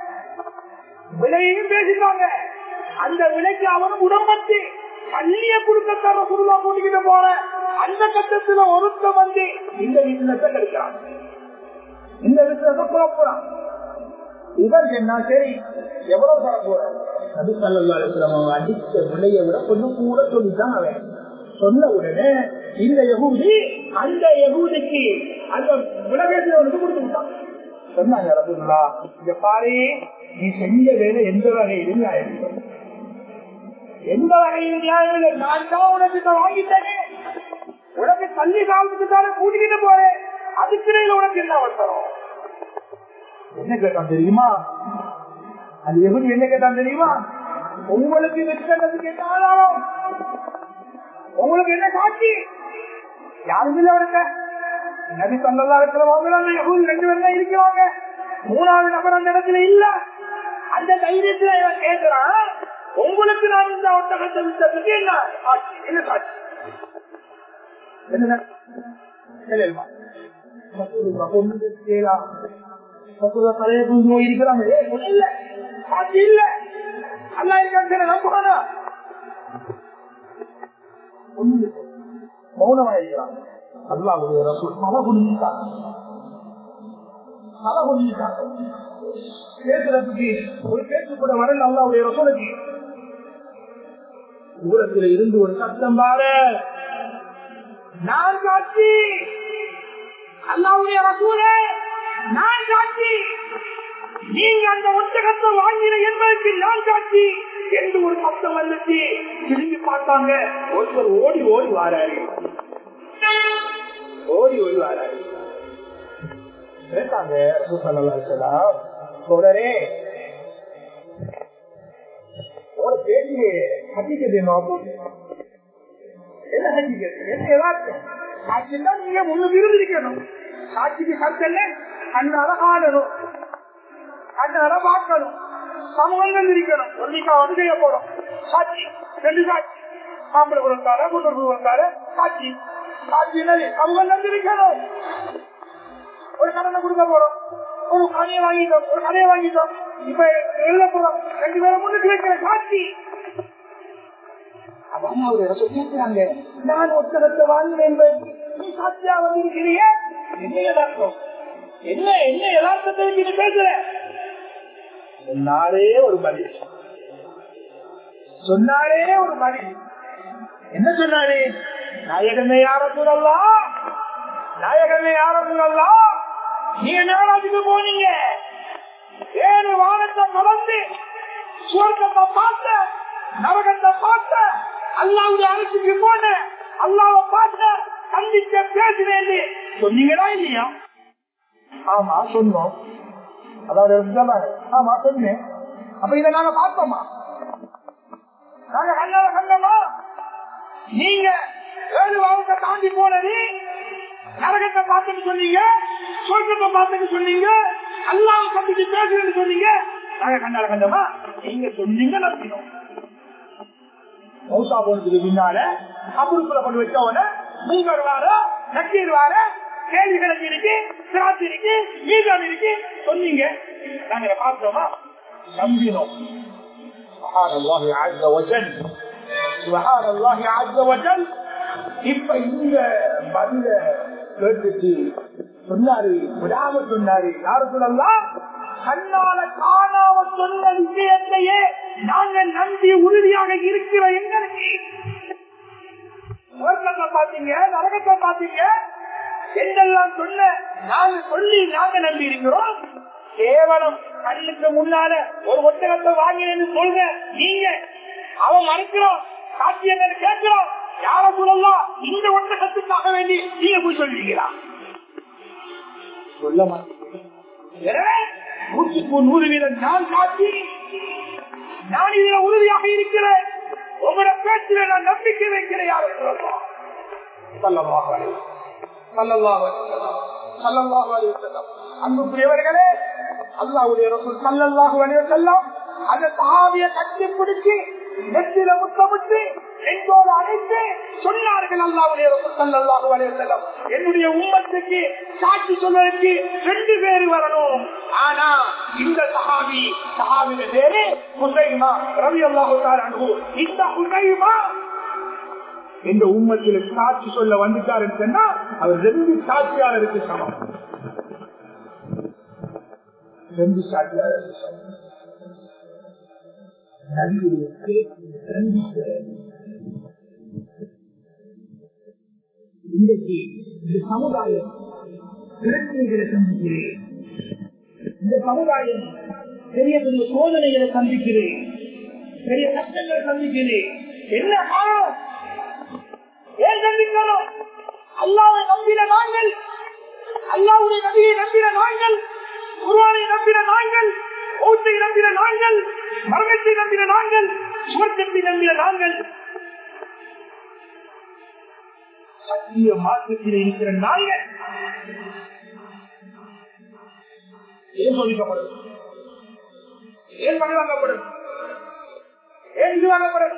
விலையையும் பேசிட்டாங்க அந்த விலைக்கு அவனும் உடம்பட்டு கல்லிய குடுக்கத்தார சுருளா கூட்டிக்கிட்டு போற அந்த கட்டத்துல ஒருத்த வந்து இந்த பிசினஸ் கிடைக்கிறான் இந்த பிசினஸ் புறப்புறான் இவர் என்ன சரி எவ்வளவு தர போற நபி ஸல்லல்லாஹு அலைஹி வஸல்லம் அவங்க அடிச்ச விலையை விட கொஞ்சம் கூட சொல்லித்தான் அவன் சொன்ன உடனே இந்த யகூதி அந்த யகூதிக்கு அந்த விலகேசியவனுக்கு கொடுத்து விட்டான் சொன்னாங்க ரசூலுல்லா இங்க பாரு நீ செஞ்ச வேலை எந்த வகையிலும் நியாயம் இல்லை. எந்த வகையிலும் நியாயம் இல்லை நான் தான் உனக்கு இதை வாங்கிட்டேனே உனக்கு தள்ளி காலத்துக்கு தானே கூட்டிக்கிட்டு போறேன் அதுக்கிடையில உனக்கு என்ன அவசரம் என்ன கேட்டான் தெரியுமா அது எப்படி என்ன கேட்டான் தெரியுமா உங்களுக்கு வெற்றிக்கு என்ன ஆதாரம் உங்களுக்கு என்ன சாட்சி யாரும் இல்லை அவனுக்கு நபி சல்லா இருக்கிறவங்க யகூதி ரெண்டு பேரும் தான் இருக்கிறாங்க மூணாவது நபர் அந்த இடத்துல இல்ல அந்த தைரியத்துல இவன் கேட்கிறான் உங்களுக்கு நான் இந்த ஒட்டகத்தை விட்டதுக்கு என்ன சாட்சி என்ன சாட்சி என்ன இல்லையா ஒன்று செய்யலாம் தலையை நோய் இருக்கிறாங்க ஏ, ஒண்ணும் இல்ல சாட்சி இல்ல அல்லா இருக்கான்னு நம்புறானா ஒண்ணு மௌனமா இருக்கிறான் அல்லாவுடைய ரசூல் மழை குடிஞ்சிட்டாங்க மழை குடிஞ்சிட்டாங்க பேசுறதுக்கு ஒரு பேச்சு கூட வரல அல்லாவுடைய ரசூலுக்கு தூரத்தில் இருந்து ஒரு சத்தம் பாரு நான் சாட்சி அல்லாவுடைய ரசூலே நான் சாட்சி நீங்க அந்த ஒட்டகத்தை வாங்கின என்பதற்கு நான் சாட்சி என்று ஒரு சத்தம் வந்துச்சு திரும்பி பார்த்தாங்க ஒருத்தர் ஓடி ஓடி வாராரு ஓடி ஓடுவாராரு கேட்டாங்க தொடரே ஒரு பேச்சு ஹக்கிக்கது நோக்கம் என்ன ஹக்கிக்கது என்ன யதார்த்தம் சாட்சியா நீங்க முன்னு விருந்திருக்கணும் சாட்சிக்கு கருத்தல்ல கண்ணால ஆடணும் கண்ணால பார்க்கணும் சமூகங்கள் இருக்கணும் ஒன்றிக்கா வந்து செய்ய போறோம் சாட்சி ரெண்டு சாட்சி ஆம்பளை கொடுத்தார குண்டர் கொடுத்தார சாட்சி சாட்சி என்னது சமூகம் இருக்கணும் ஒரு கடனை கொடுக்க போறோம் ஒரு கடையை வாங்கிட்டோம் ஒரு கடையை வாங்கிட்டோம் இப்ப எழுத போறோம் ரெண்டு பேரும் முன்னுக்கு வைக்கிற சாட்சி கேட்கிறாங்க நான் ஒத்தகத்தை வாங்கினேன் நீ சாட்சியா வந்திருக்கிறிய என்ன யதார்த்தம் என்ன என்ன யதார்த்தத்தை நீ பேசுற சொன்னாரே ஒரு பதில் சொன்னாரே ஒரு பதில் என்ன சொன்னாரு நாயகமே யார சொல்லலாம் நாயகமே யார சொல்லலாம் நீங்க நேராஜுக்கு போனீங்க ஏழு வானத்தை கடந்து சுவர்க்கத்தை பார்த்த நரகத்தை பார்த்த அல்லாவுடைய அரசுக்கு போன அல்லாவை பார்த்த சந்திக்க பேசுறேன் சொன்னீங்களா இல்லையா ஆமா சொன்னோம் அதாவது ஆமா சொன்னேன் அப்ப இதை நாங்க பார்த்தோமா நாங்க கண்ணால கண்டோமா நீங்க ஏழு வாரத்தை தாண்டி போனது நரகத்தை பார்த்துட்டு சொன்னீங்க சொர்க்கத்தை பார்த்துட்டு சொன்னீங்க அல்லாஹ் சந்திச்சு பேசுறேன்னு சொன்னீங்க நாங்க கண்ணால கண்டோமா நீங்க சொன்னீங்க நம்பினோம் மௌசா போனதுக்கு பின்னால கபருக்குள்ள கொண்டு வச்ச உடனே நீங்க வருவாரு நக்கீர் வார கேள்வி கிழக்கு இருக்கு சிராத்து இருக்கு மீதான் இருக்கு சொன்னீங்க நாங்க பார்த்தோமா நம்பினோம் سبحان الله عز وجل سبحان الله عز وجل இப்ப இந்த பதில கேட்டுட்டு சொன்னாரு விடாம சொன்னாரு யாரு சொல்லலாம் கண்ணால காணாம சொன்ன விஷயத்தையே நாங்கள் நம்பி உறுதியாக இருக்கிற எங்களுக்கு சுவர்க்கத்தை பாத்தீங்க நரகத்தை பாத்தீங்க என்னெல்லாம் சொன்ன நாங்க சொல்லி நாங்க நம்பி இருக்கிறோம் கேவலம் கண்ணுக்கு முன்னால ஒரு ஒட்டகத்தை வாங்கினேன்னு சொல்ற நீங்க அவன் மறுக்கிறோம் சாத்தியங்கள் கேட்கிறோம் யார சொல்லலாம் இந்த ஒட்டகத்துக்காக வேண்டி நீங்க போய் சொல்லுவீங்களா சொல்ல மாட்டீங்க நூற்றுக்கு நூறு வீதம் நான் சாட்சி நான் இதுல உறுதியாக இருக்கிறேன் உங்களோட பேச்சில நான் நம்பிக்கை வைக்கிறேன் யாரும் சொல்லலாம் அன்புக்குரியவர்களே அல்லாவுடைய ரசூல் சல்லல்லாஹு அலைஹி வஸல்லம் அந்த சஹாபிய கட்டி பிடிச்சி நெத்தில முத்தமிட்டு எங்கோடு அழைத்து சொன்னார்கள் அல்லாவுடைய ரசூல் சல்லல்லாஹு அலைஹி வஸல்லம் என்னுடைய உம்மத்துக்கு சாட்சி சொல்வதற்கு ரெண்டு பேர் வரணும் ஆனா இந்த சஹாபி சஹாபிய பேரு ஹுசைமா ரவி அல்லாஹு அனுகு இந்த ஹுசைமா இந்த உம்மத்தில் சாட்சி சொல்ல வந்துட்டாருன்னு சொன்னா அவர் ரெண்டு சாட்சியாளருக்கு சமம் ரெண்டு சாட்சியாளருக்கு சமம் நன்றியை கேட்டு நம்பிக்கை இன்றைக்கு இந்த சமுதாயம் பிரச்சனைகளை சந்திக்கிறேன் இந்த சமுதாயம் பெரிய பெரிய சோதனைகளை சந்திக்கிறேன் பெரிய கஷ்டங்களை சந்திக்கிறேன் என்ன காரணம் ஏன் சந்திக்கிறோம் அல்லாவை நம்பின நாங்கள் அல்லாவுடைய நபியை நம்பின நாங்கள் குருவானை நம்பின நாங்கள் ஓட்டை நம்பின நாங்கள் மரணத்தை நம்பின நாங்கள் சுவர்க்கத்தை நம்பின நாங்கள் சத்திய மாற்றத்தில் இருக்கிற நாங்கள் ஏன் சோதிக்கப்படும் ஏன் பணி வாங்கப்படும் ஏன் இது வாங்கப்படும்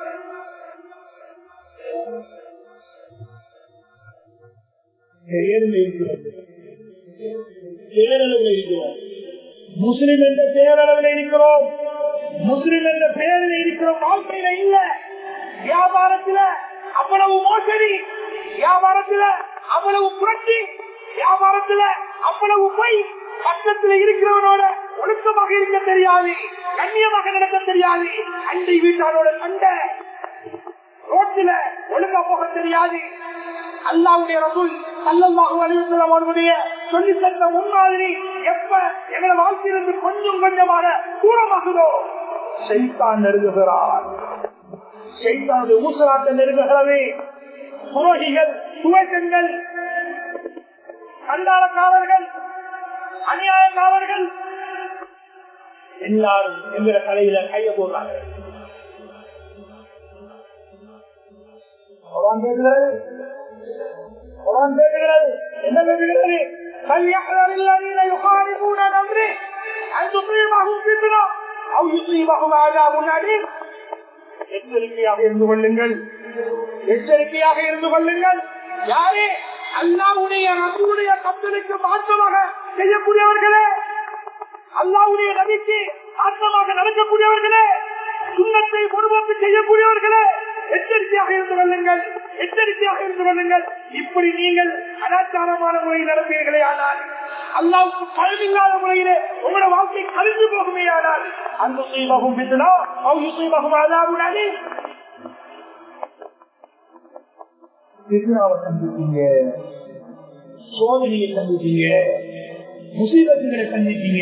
பேரில் இருக்கிறது பேரளவில் இருக்கிறோம் முஸ்லிம் என்ற பேரளவில் இருக்கிறோம் முஸ்லிம் என்ற பெயரில் இருக்கிறோம் வாழ்க்கையில இல்ல வியாபாரத்துல அவ்வளவு மோசடி வியாபாரத்துல அவ்வளவு புரட்சி வியாபாரத்துல அவ்வளவு பொய் பக்கத்துல இருக்கிறவனோட ஒழுக்கமாக இருக்க தெரியாது கண்ணியமாக நடக்க தெரியாது அண்டை வீட்டாரோட சண்டை ரோட்டில ஒழுங்கா போக தெரியாது அல்லாவுடைய ரசூல் சல்லல்லாஹு அலைஹி வஸல்லம் அவர்களுடைய சொல்லி தந்த முன்மாதிரி எப்ப எங்களை வாழ்க்கையிலிருந்து கொஞ்சம் கொஞ்சமாக தூரமாகுதோ செய்தான் நெருங்குகிறார் செய்தானது ஊசலாட்ட நெருங்குகிறது துரோகிகள் சுவைசங்கள் சண்டாளக்காரர்கள் அநியாயக்காரர்கள் எல்லாரும் எங்கிற தலையில கைய போடுறாங்க குரான் பேசுகிறது குரான் பேசுகிறது என்ன பேசுகிறது فليحذر الذين يخالفون عن امره ان تصيبهم فتنه او يصيبهم عذاب اليم எச்சரிக்கையாக இருந்து கொள்ளுங்கள் எச்சரிக்கையாக இருந்து கொள்ளுங்கள் யாரே அல்லாவுடைய ரசூலுடைய கட்டளைக்கு மாற்றமாக செய்யக்கூடியவர்களே அல்லாவுடைய நபிக்கு மாற்றமாக நடக்கக்கூடியவர்களே சுண்ணத்தை பொறுப்போக்கு செய்யக்கூடியவர்களே எச்சரிக்கையாக இருந்து கொள்ளுங்கள் எச்சரிக்கையாக இருந்து கொள்ளுங்கள் இப்படி நீங்கள் அனாச்சாரமான முறையில் நடப்பீர்களே ஆனால் அல்லாவுக்கு பழமில்லாத முறையிலே உங்களோட வாழ்க்கை கழிந்து போகுமே ஆனால் அந்த சுயமகம் பித்தனா அவங்க சுயமகம் அதாவது திருநாவை சந்திப்பீங்க சோதனையை சந்திப்பீங்க முசீபத்துகளை சந்திப்பீங்க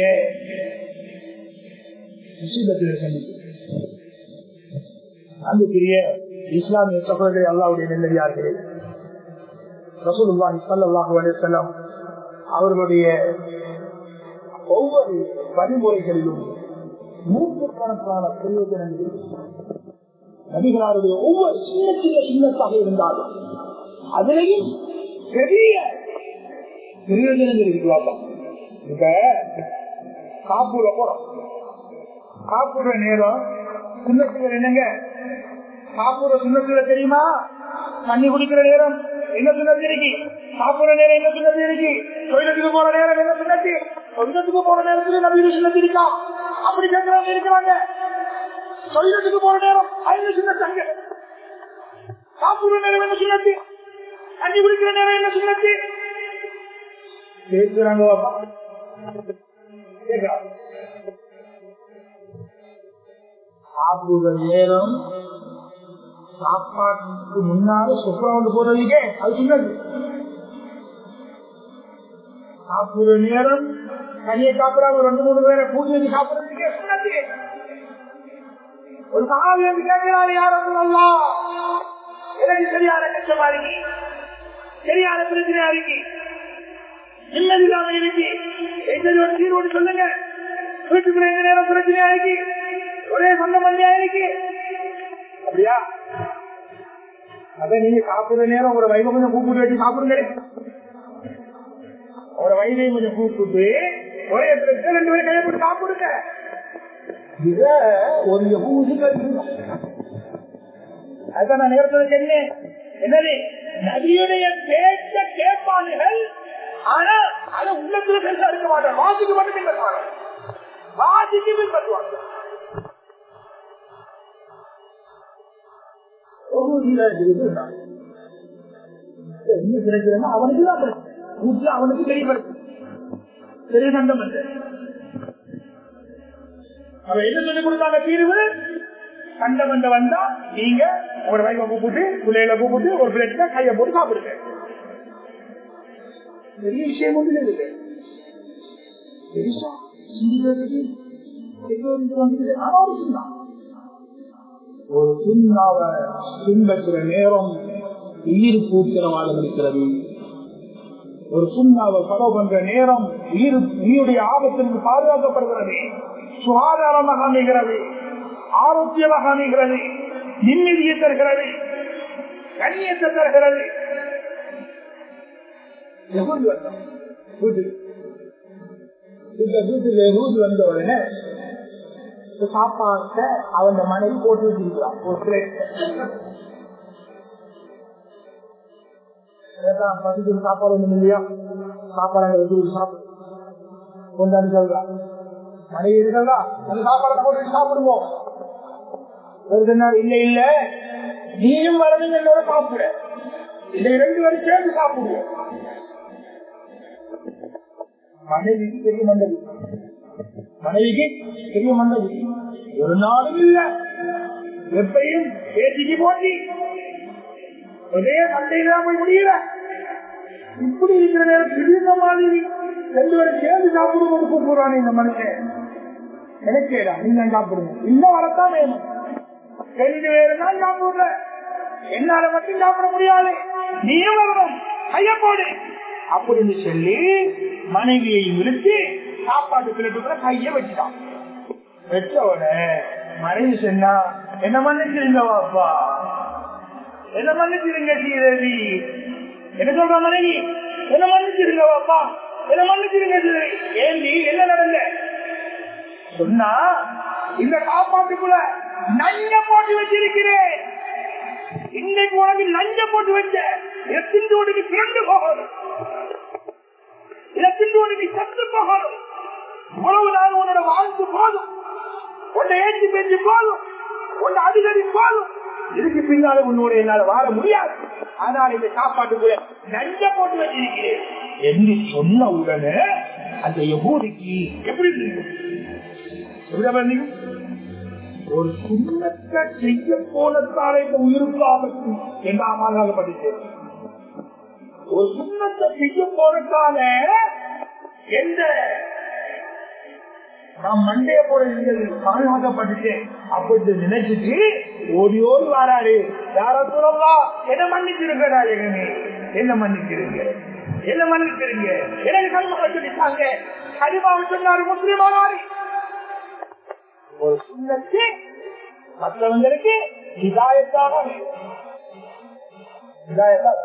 முசீபத்துகளை சந்திப்பீங்க அன்புக்குரிய இஸ்லாமிய சகோதரி அல்லாவுடைய நெல்லடியார்களே ரசூலுல்லாஹி ஸல்லல்லாஹு அலைஹி வஸல்லம் அவர்களுடைய ஒவ்வொரு வழிமுறைகளிலும் நூற்றுக்கணக்கான பிரயோஜனங்கள் நபிகளாருடைய ஒவ்வொரு சின்ன சின்ன சின்னத்தாக இருந்தாலும் அதிலையும் பெரிய பிரயோஜனங்கள் இருக்கிறார்கள் இப்ப காப்பூர போறோம் காப்பூர நேரம் சுண்ணத்துகள் என்னங்க சாப்பிடுற சுண்ணத்துல தெரியுமா தண்ணி குடிக்கிற நேரம் என்ன சுண்ணத்து இருக்கு சாப்பிடுற நேரம் என்ன சுண்ணத்து இருக்கு தொழிலுக்கு போற நேரம் என்ன சுண்ணத்து சொந்தத்துக்கு போற நேரத்துல நவீன சுண்ணத்து இருக்கா அப்படி கேட்கிறவங்க இருக்கிறாங்க தொழிலுக்கு போற நேரம் ஐந்து சுண்ணத்தாங்க சாப்பிடுற நேரம் என்ன சுண்ணத்து தண்ணி குடிக்கிற நேரம் என்ன சுண்ணத்து பேசுறாங்க கேட்கிறாங்க சாப்பிடுற நேரம் சாப்பாட்டுக்கு முன்னால சுப்ரமண்டு போறதுக்கே அது சொன்னது சாப்பிடுற நேரம் தனியை சாப்பிடாம ரெண்டு மூணு பேரை பூஜை வச்சு சாப்பிடுறதுக்கே சொன்னது ஒரு சாமி வந்து கேட்கிறாரு யாரும் சொல்லலாம் எனக்கு சரியான கஷ்டமா இருக்கு சரியான பிரச்சனையா இருக்கு நிம்மதி இல்லாம இருக்கு எந்த ஒரு தீர்வோடு சொல்லுங்க வீட்டுக்குள்ள எந்த நேரம் பிரச்சனையா இருக்கு ஒரே சொந்த மண்டியா இருக்கு அப்படியா அத நீங்க சாப்பிடுற நேரம் ஒரு வயதை கொஞ்சம் கூப்பிட்டு வச்சு சாப்பிடுங்க ஒரு வயதை கொஞ்சம் கூப்பிட்டு ஒரே இடத்துல ரெண்டு பேரும் கையப்பட்டு சாப்பிடுங்க இத ஒரு ஊசி அதான் நான் நேரத்தில் சொன்னேன் என்னது நபியுடைய பேச்ச கேட்பானுகள் ஆனா அதை உள்ளத்துல பெருசா இருக்க மாட்டாங்க வாசிக்கு மட்டும் பின்பற்றுவாங்க வாசிக்கு பின்பற்றுவாங்க என்ன கிடைக்கிறேன்னா அவனுக்கு தான் வீட்டுல அவனுக்கு தெரியப்படுத்து பெரிய சண்டம் இல்லை அவன் என்ன சொல்லி கொடுத்தாங்க தீர்வு சண்டை மண்டை வந்தா நீங்க ஒரு வைஃபை கூப்பிட்டு பிள்ளைகளை கூப்பிட்டு ஒரு பிளேட்ல கையை போட்டு சாப்பிடுங்க பெரிய விஷயம் ஒன்று இல்லை பெருசா சிறியது பெரியவருக்கு வந்து ஆனா ஒரு சின்ன ஒரு சின்னாவ பின்பற்றுற நேரம் உயிர் பூத்திரமாக இருக்கிறது ஒரு சுண்ணாவை பலோ பண்ற நேரம் உயிர் உயிருடைய ஆபத்திற்கு பாதுகாக்கப்படுகிறது சுகாதாரமாக அமைகிறது ஆரோக்கியமாக அமைகிறது நிம்மதியை தருகிறது கண்ணியத்தை தருகிறது வீட்டுல ரூது வந்த உடனே சாப்பாட்ட அவன் மனைவி போட்டு வச்சிருக்கிறான் ஒரு பிளேட் பசிக்கு சாப்பாடு ஒண்ணும் இல்லையா சாப்பாடு வச்சு சாப்பிடு கொண்டாடி சொல்றான் மனைவி இருக்கிறதா அந்த சாப்பாடை போட்டு சாப்பிடுவோம் ஒரு நாள் இல்ல இல்ல நீயும் வரணும் என்னோட சாப்பிட இந்த இரண்டு பேரும் சேர்ந்து சாப்பிடுவோம் மனைவிக்கு பெரிய மண்டவி மனைவிக்கு பெரிய மண்டவி ஒரு நாளும் இல்ல எப்பையும் பேசிக்கு போட்டி ஒரே சண்டையில போய் முடியல இப்படி இருக்கிற நேரம் திடீர்னு மாதிரி ரெண்டு பேரும் சேர்ந்து சாப்பிடுவோம் கூப்பிடுறானே இந்த மனுஷன் எனக்கேடா நீங்க சாப்பிடுங்க இன்னும் வரத்தான் வேணும் ரெண்டு பேரும் தான் சாப்பிடுற என்னால மட்டும் சாப்பிட முடியாது நீயும் வரணும் கைய போடு அப்படின்னு சொல்லி மனைவியை விழுத்து சாப்பாட்டு பிளட்டுக்குள்ள கைய வச்சுட்டான் வச்சோட மனைவி சொன்னா என்ன மன்னிச்சிருங்க வாப்பா என்ன மன்னிச்சிருங்க சீரதி என்ன சொல்ற மனைவி என்ன மன்னிச்சிருங்க வாப்பா என்ன மன்னிச்சிருங்க சீரதி ஏந்தி என்ன நடந்த சொன்னா இந்த காப்பாட்டுக்குள்ள நஞ்ச போட்டு வச்சிருக்கிறேன் இன்னைக்கு உனக்கு நஞ்ச போட்டு வச்ச இதை திண்டு உனக்கு பிறந்து போகணும் இதை திண்டு உனக்கு சத்து போகணும் உறவு நாள் உன்னோட வாழ்ந்து போதும் உன்னை ஏற்றி பேச்சு போதும் உன்னை அடிக்கடி போதும் இதுக்கு பின்னால உன்னோட என்னால வாழ முடியாது ஆனால் இந்த சாப்பாட்டுக்குள்ள நஞ்ச போட்டு வச்சிருக்கிறேன் என்று சொன்ன உடனே அந்த யகூதிக்கு எப்படி இருந்தது? எப்படி பண்ணீங்க? ஒரு சுண்ணத்தை செய்ய போனத்தாலே இந்த உயிருக்கு ஆபத்து என்று அமாலாகப்பட்டுச்சு ஒரு சுண்ணத்தை செய்ய போனத்தால எந்த நாம் மண்டைய போல இருந்தது பாதுகாக்கப்பட்டுச்சு அப்படின்னு நினைச்சிட்டு ஓடி ஓடி வராரு யார சொல்லலாம் என்ன மன்னிச்சிருங்க நாயகனே என்ன மன்னிச்சிருங்க என்ன மன்னிச்சிருங்க எனக்கு கல்மகளை சொல்லிட்டாங்க கனிமாவை சொன்னாரு முஸ்லிமானாரு ஒரு சுண்ணத்து மற்றவங்களுக்கு இதாயத்தாக இதாயத்தாக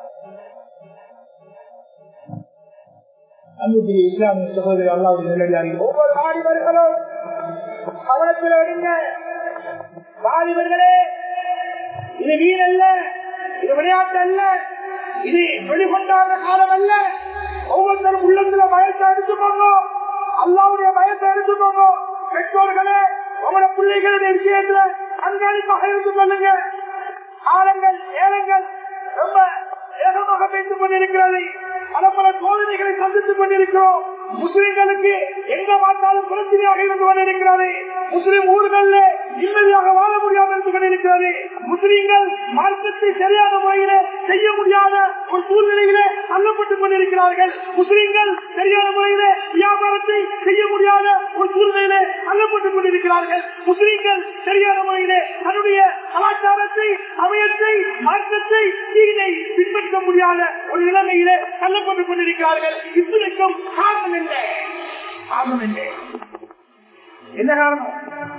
அன்புக்குரிய இஸ்லாமிய சகோதரி அல்லாவுடைய நிலையாளி ஒவ்வொரு வாலிபர்களும் கவனத்தில் எடுங்க வாலிபர்களே இது வீரல்ல இது விளையாட்டு அல்ல இது வெளிக்கொண்டாடுற காலம் அல்ல ஒவ்வொருத்தரும் உள்ளத்துல பயத்தை எடுத்துக்கோங்க அல்லாவுடைய பயத்தை எடுத்துக்கோங்க பெற்றோர்களே உங்களோட பிள்ளைகளுடைய விஷயத்துல கண்காணிப்பாக இருந்து கொள்ளுங்க காலங்கள் ஏலங்கள் ரொம்ப வேகமாக பேசிக் கொண்டிருக்கிறது பல பல சோதனைகளை சந்தித்துக் கொண்டிருக்கிறோம் முஸ்லிம்களுக்கு எங்க பார்த்தாலும் பிரச்சனையாக இருந்து கொண்டிருக்கிறது முஸ்லிம் ஊர்கள்ல நிம்மதியாக வாழ முடியாமல் இருந்து கொண்டிருக்கிறது முஸ்லிம்கள் மார்க்கத்தை சரியான முறையில செய்ய முடியாத ஒரு சூழ்நிலையிலே தள்ளப்பட்டுக் கொண்டிருக்கிறார்கள் முஸ்லிம்கள் சரியான முறையில வியாபாரத்தை செய்ய முடியாத ஒரு சூழ்நிலையிலே தள்ளப்பட்டுக் கொண்டிருக்கிறார்கள் முஸ்லிம்கள் சரியான முறையிலே தன்னுடைய கலாச்சாரத்தை சமயத்தை மார்க்கத்தை தீனை பின்பற்ற முடியாத ஒரு நிலைமையிலே தள்ளப்பட்டுக் கொண்டிருக்கிறார்கள் இத்தனைக்கும் காரணம் என்ன காரணம் என்ன என்ன காரணம்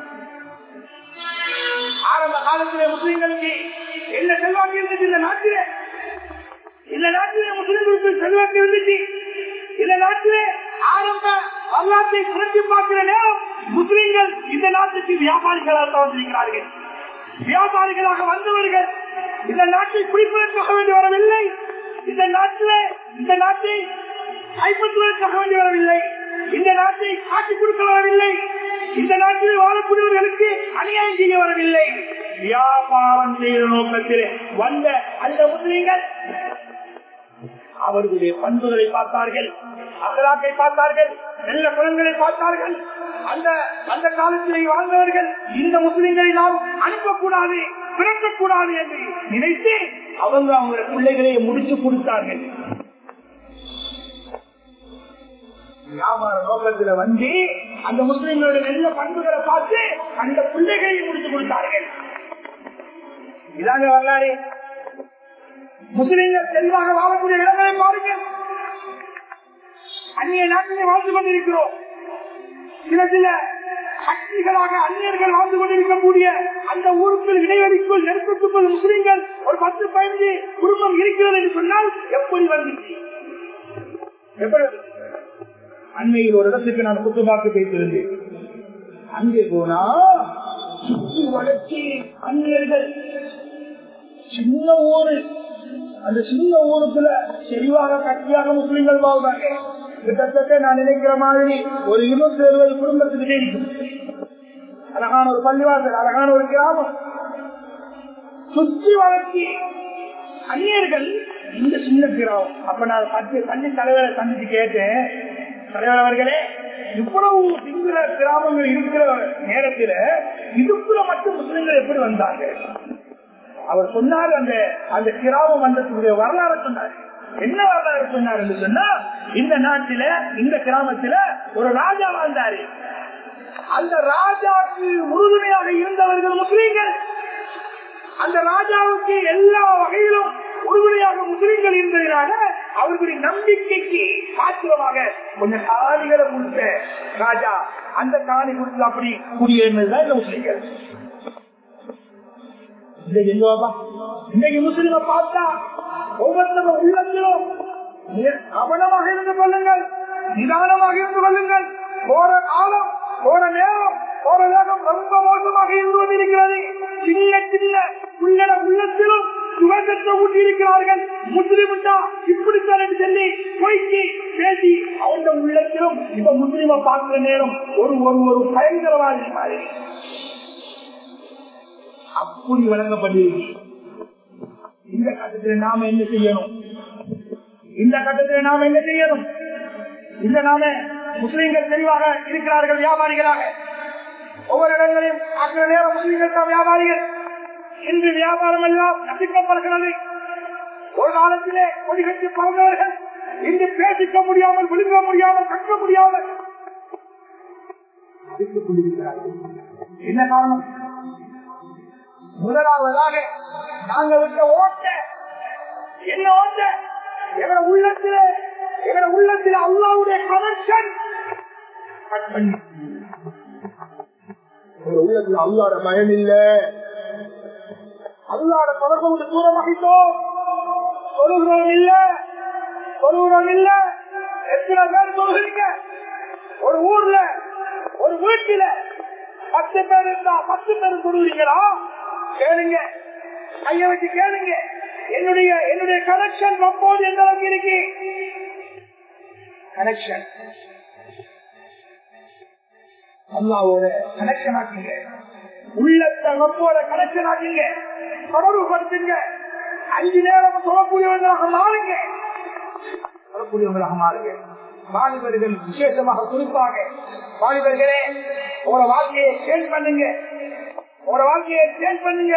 ஆரம்ப காலத்திலே முஸ்லிம்களுக்கு என்ன செல்வாக்கு இருந்துச்சு இந்த நாட்டிலே இந்த நாட்டிலே முஸ்லிம்களுக்கு செல்வாக்கு இருந்துச்சு இந்த நாட்டிலே ஆரம்ப வரலாற்றை புரட்சி பார்க்கிற நேரம் முஸ்லிம்கள் இந்த நாட்டுக்கு வியாபாரிகளாக வந்திருக்கிறார்கள் வியாபாரிகளாக வந்தவர்கள் இந்த நாட்டை குடிப்பதற்காக வேண்டி வரவில்லை இந்த நாட்டிலே இந்த நாட்டை கைப்பற்றுவதற்காக வேண்டி வரவில்லை இந்த நாட்டை காட்டிக் கொடுக்க வரவில்லை இந்த நாட்டில் வாழக்கூடியவர்களுக்கு அநியாயம் செய்ய வரவில்லை வியாபாரம் செய்த நோக்கத்தில் வந்த அந்த முஸ்லீம்கள் அவர்களுடைய பண்புகளை பார்த்தார்கள் அகலாக்கை பார்த்தார்கள் நல்ல குணங்களை பார்த்தார்கள் அந்த அந்த காலத்திலே வாழ்ந்தவர்கள் இந்த முஸ்லிம்களை நாம் அனுப்பக்கூடாது பிறக்கக்கூடாது என்று நினைத்து அவங்க அவங்க பிள்ளைகளை முடிச்சு கொடுத்தார்கள் வியாபார நோக்கத்துல வந்து அந்த முஸ்லிம்களுடைய நல்ல பண்புகளை பார்த்து அந்த பிள்ளைகளை முடிச்சு கொடுத்தார்கள் இதாங்க வரலாறு முஸ்லிம்கள் தெளிவாக வாழக்கூடிய இடங்களை பாருங்கள் அந்நிய நாட்டிலே வாழ்ந்து கொண்டிருக்கிறோம் சில சில சக்திகளாக அந்நியர்கள் வாழ்ந்து கொண்டிருக்கக்கூடிய அந்த ஊருக்குள் இடைவெளிக்குள் நெருக்கத்துக்குள் முஸ்லிம்கள் ஒரு பத்து பதினஞ்சு குடும்பம் இருக்கிறது என்று சொன்னால் எப்படி வந்துச்சு எப்படி அண்மையில் ஒரு இடத்துக்கு நான் குத்துபாக்கு பேசியிருந்தேன் அங்கே போனா சுற்றி வளர்ச்சி அந்நியர்கள் சின்ன ஊரு அந்த சின்ன ஊருக்குள்ள செறிவாக கட்டியாக முஸ்லிம்கள் வாழ்றாங்க கிட்டத்தட்ட நான் நினைக்கிற மாதிரி ஒரு இருபத்தி எழுபது குடும்பத்துக்கு தெரியும் அழகான ஒரு பள்ளிவாசல் அழகான ஒரு கிராமம் சுற்றி வளர்ச்சி அந்நியர்கள் இந்த சின்ன கிராமம் அப்ப நான் பத்து பள்ளி தலைவரை சந்திச்சு கேட்டேன் தலைவர் அவர்களே இவ்வளவு சிங்கள கிராமங்கள் இருக்கிற நேரத்தில் இதுக்குள்ள மட்டும் முஸ்லிம்கள் எப்படி வந்தாங்க அவர் சொன்னார் அந்த அந்த கிராமம் வந்ததுடைய வரலாறு சொன்னார் என்ன வரலாறு சொன்னார் என்று சொன்னா இந்த நாட்டில இந்த கிராமத்துல ஒரு ராஜா வாழ்ந்தாரு அந்த ராஜாவுக்கு உறுதுணையாக இருந்தவர்கள் முஸ்லீம்கள் அந்த ராஜாவுக்கு எல்லா வகையிலும் உறுதுணையாக முஸ்லிம்கள் இருந்ததினால அவர்களுடைய நம்பிக்கைக்கு பாத்திரமாக கொஞ்சம் காணிகளை கொடுத்த ராஜா அந்த காணி கொடுத்து அப்படி குடியேறினதுதான் இந்த முஸ்லிம்கள் இன்னைக்கு எங்கப்பா இன்னைக்கு முஸ்லிம பார்த்தா ஒவ்வொருத்தரும் உள்ளத்திலும் கவனமாக இருந்து கொள்ளுங்கள் நிதானமாக இருந்து கொள்ளுங்கள் போற காலம் போற நேரம் போற நேரம் ரொம்ப மோசமாக இருந்து கொண்டிருக்கிறது சின்ன சின்ன உள்ளட உள்ளத்திலும் சுகத்தை ஊட்டி இருக்கிறார்கள் முஸ்லிம்டா இப்படித்தான் என்று சொல்லி பொய்க்கு பேசி அவங்க உள்ளத்திலும் இப்ப முஸ்லிம பார்க்கிற நேரம் ஒரு ஒரு ஒரு பயங்கரவாதி மாதிரி அப்படி வழங்கப்பட்டிருக்கு இந்த கட்டத்தில் நாம என்ன செய்யணும் இந்த கட்டத்தில் நாம என்ன செய்யணும் இந்த நாம முஸ்லீம்கள் தெளிவாக இருக்கிறார்கள் வியாபாரிகளாக ஒவ்வொரு இடங்களையும் ஆக்கிற நேரம் முஸ்லீம்கள் தான் வியாபாரிகள் இன்று வியாபாரம் எல்லாம் நசிக்கப்படுகிறது ஒரு காலத்திலே கொடி கட்டி பறந்தவர்கள் இன்று பேசிக்க முடியாமல் விழுங்க முடியாமல் கற்க முடியாமல் அடித்துக் கொண்டிருக்கிறார்கள் என்ன காரணம் முதலாவதாக நாங்க விட்ட ஓட்ட என்ன ஓட்ட எங்கட உள்ளத்துல எங்கட உள்ளத்துல அல்லாவுடைய கனெக்ஷன் உள்ளத்துல அல்லாட பயம் இல்ல அல்லாட தொடர்பு விட்டு தூரமாகிட்டோம் தொழுகிறோம் இல்ல தொழுகிறோம் இல்ல எத்தனை பேர் தொழுகிறீங்க ஒரு ஊர்ல ஒரு வீட்டில பத்து பேர் இருந்தா பத்து பேர் தொழுகிறீங்களா கேளுங்க கைய வச்சு கேளுங்க என்னுடைய என்னுடைய கனெக்ஷன் அப்போது எந்த அளவுக்கு இருக்கு கனெக்ஷன் அல்லாவோட கனெக்ஷன் ஆக்குங்க உள்ளத்தை ரப்போட கனெக்ஷன் ஆக்குங்க தொடர்பு படுத்துங்க அஞ்சு நேரம் சொல்லக்கூடியவங்களாக மாறுங்க சொல்லக்கூடியவங்களாக மாறுங்க வாலிபர்கள் விசேஷமாக குறிப்பாக வாலிபர்களே உங்களோட வாழ்க்கையை சேஞ்ச் பண்ணுங்க உங்களோட வாழ்க்கையை சேஞ்ச் பண்ணுங்க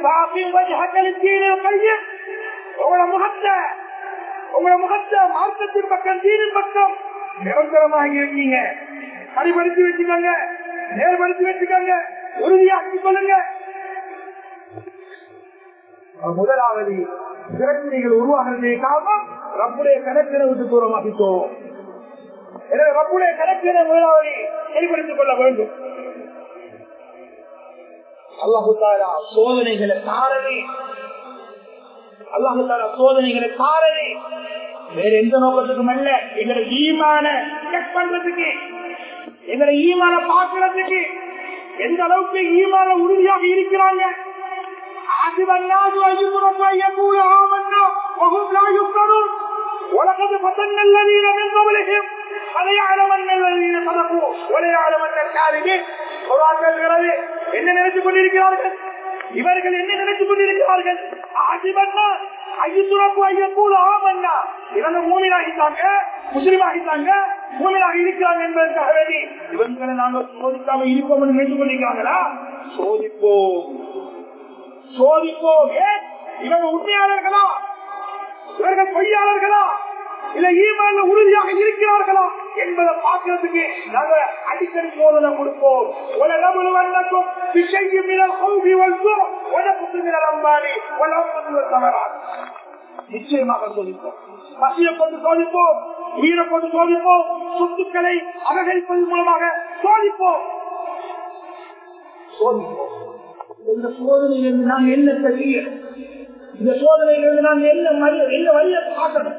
உங்களோட முகத்தை உங்களோட முகத்தை மார்க்கத்தின் பக்கம் தீனின் பக்கம் நிரந்தரமாக இருக்கீங்க சரிபடுத்தி வச்சுக்கோங்க நேர்படுத்தி வச்சுக்கோங்க உறுதியாக்கி கொள்ளுங்க முதலாவது பிரச்சனைகள் உருவாகிறதே காரணம் ரப்புடைய கணக்கினை விட்டு தூரமாகிட்டோம் எனவே ரப்புடைய கணக்கினை முதலாவது செயல்படுத்திக் கொள்ள வேண்டும் அல்லாஹுத்தாரா சோதனைகளை தாரவே அல்லாஹுத்தாரா சோதனைகளை தாரவே வேற எந்த நோக்கத்துக்கும் அல்ல எங்களை ஈமான செக் பண்றதுக்கு எங்களை ஈமான பாக்குறதுக்கு எந்த அளவுக்கு ஈமான உறுதியாக இருக்கிறாங்க ولقد فتنا الذين من قبلهم فليعلمن الذين صدقوا وليعلمن الكاذبين சொல்கிறது என்ன நினைத்துக் கொண்டிருக்கிறார்கள் இவர்கள் என்ன நினைத்துக் கொண்டிருக்கிறார்கள் ஆசிபன்னா ஐயுறப்பு ஐயக்கூட ஆமன்னா இவங்க மூமிலாகிட்டாங்க முஸ்லீம் ஆகிட்டாங்க மூமிலாக இருக்கிறாங்க என்பதற்காக வேண்டி இவங்களை நாங்கள் சோதிக்காம இருப்போம் என்று நினைத்துக் கொண்டிருக்கிறாங்களா சோதிப்போம் சோதிப்போம் ஏன் இவங்க உண்மையாளர்களா இவர்கள் பொய்யாளர்களா இல்ல ஈமான்ல உறுதியாக இருக்கிறார்களா என்பதை பார்க்கறதுக்கு நாங்க அடிக்கடி சோதனை கொடுப்போம் உலகம் வண்ணக்கும் விஷயம் மினல் கௌபி வல்சூர் உலகத்து மினல் அம்பானி உலகத்து தவறான் நிச்சயமாக சோதிப்போம் பசியை கொண்டு சோதிப்போம் உயிரை கொண்டு சோதிப்போம் சொத்துக்களை அபகரிப்பதன் மூலமாக சோதிப்போம் சோதிப்போம் இந்த சோதனையிலிருந்து நாங்கள் என்ன செய்ய இந்த சோதனையிலிருந்து நாங்கள் என்ன மனித என்ன வழியை பார்க்கணும்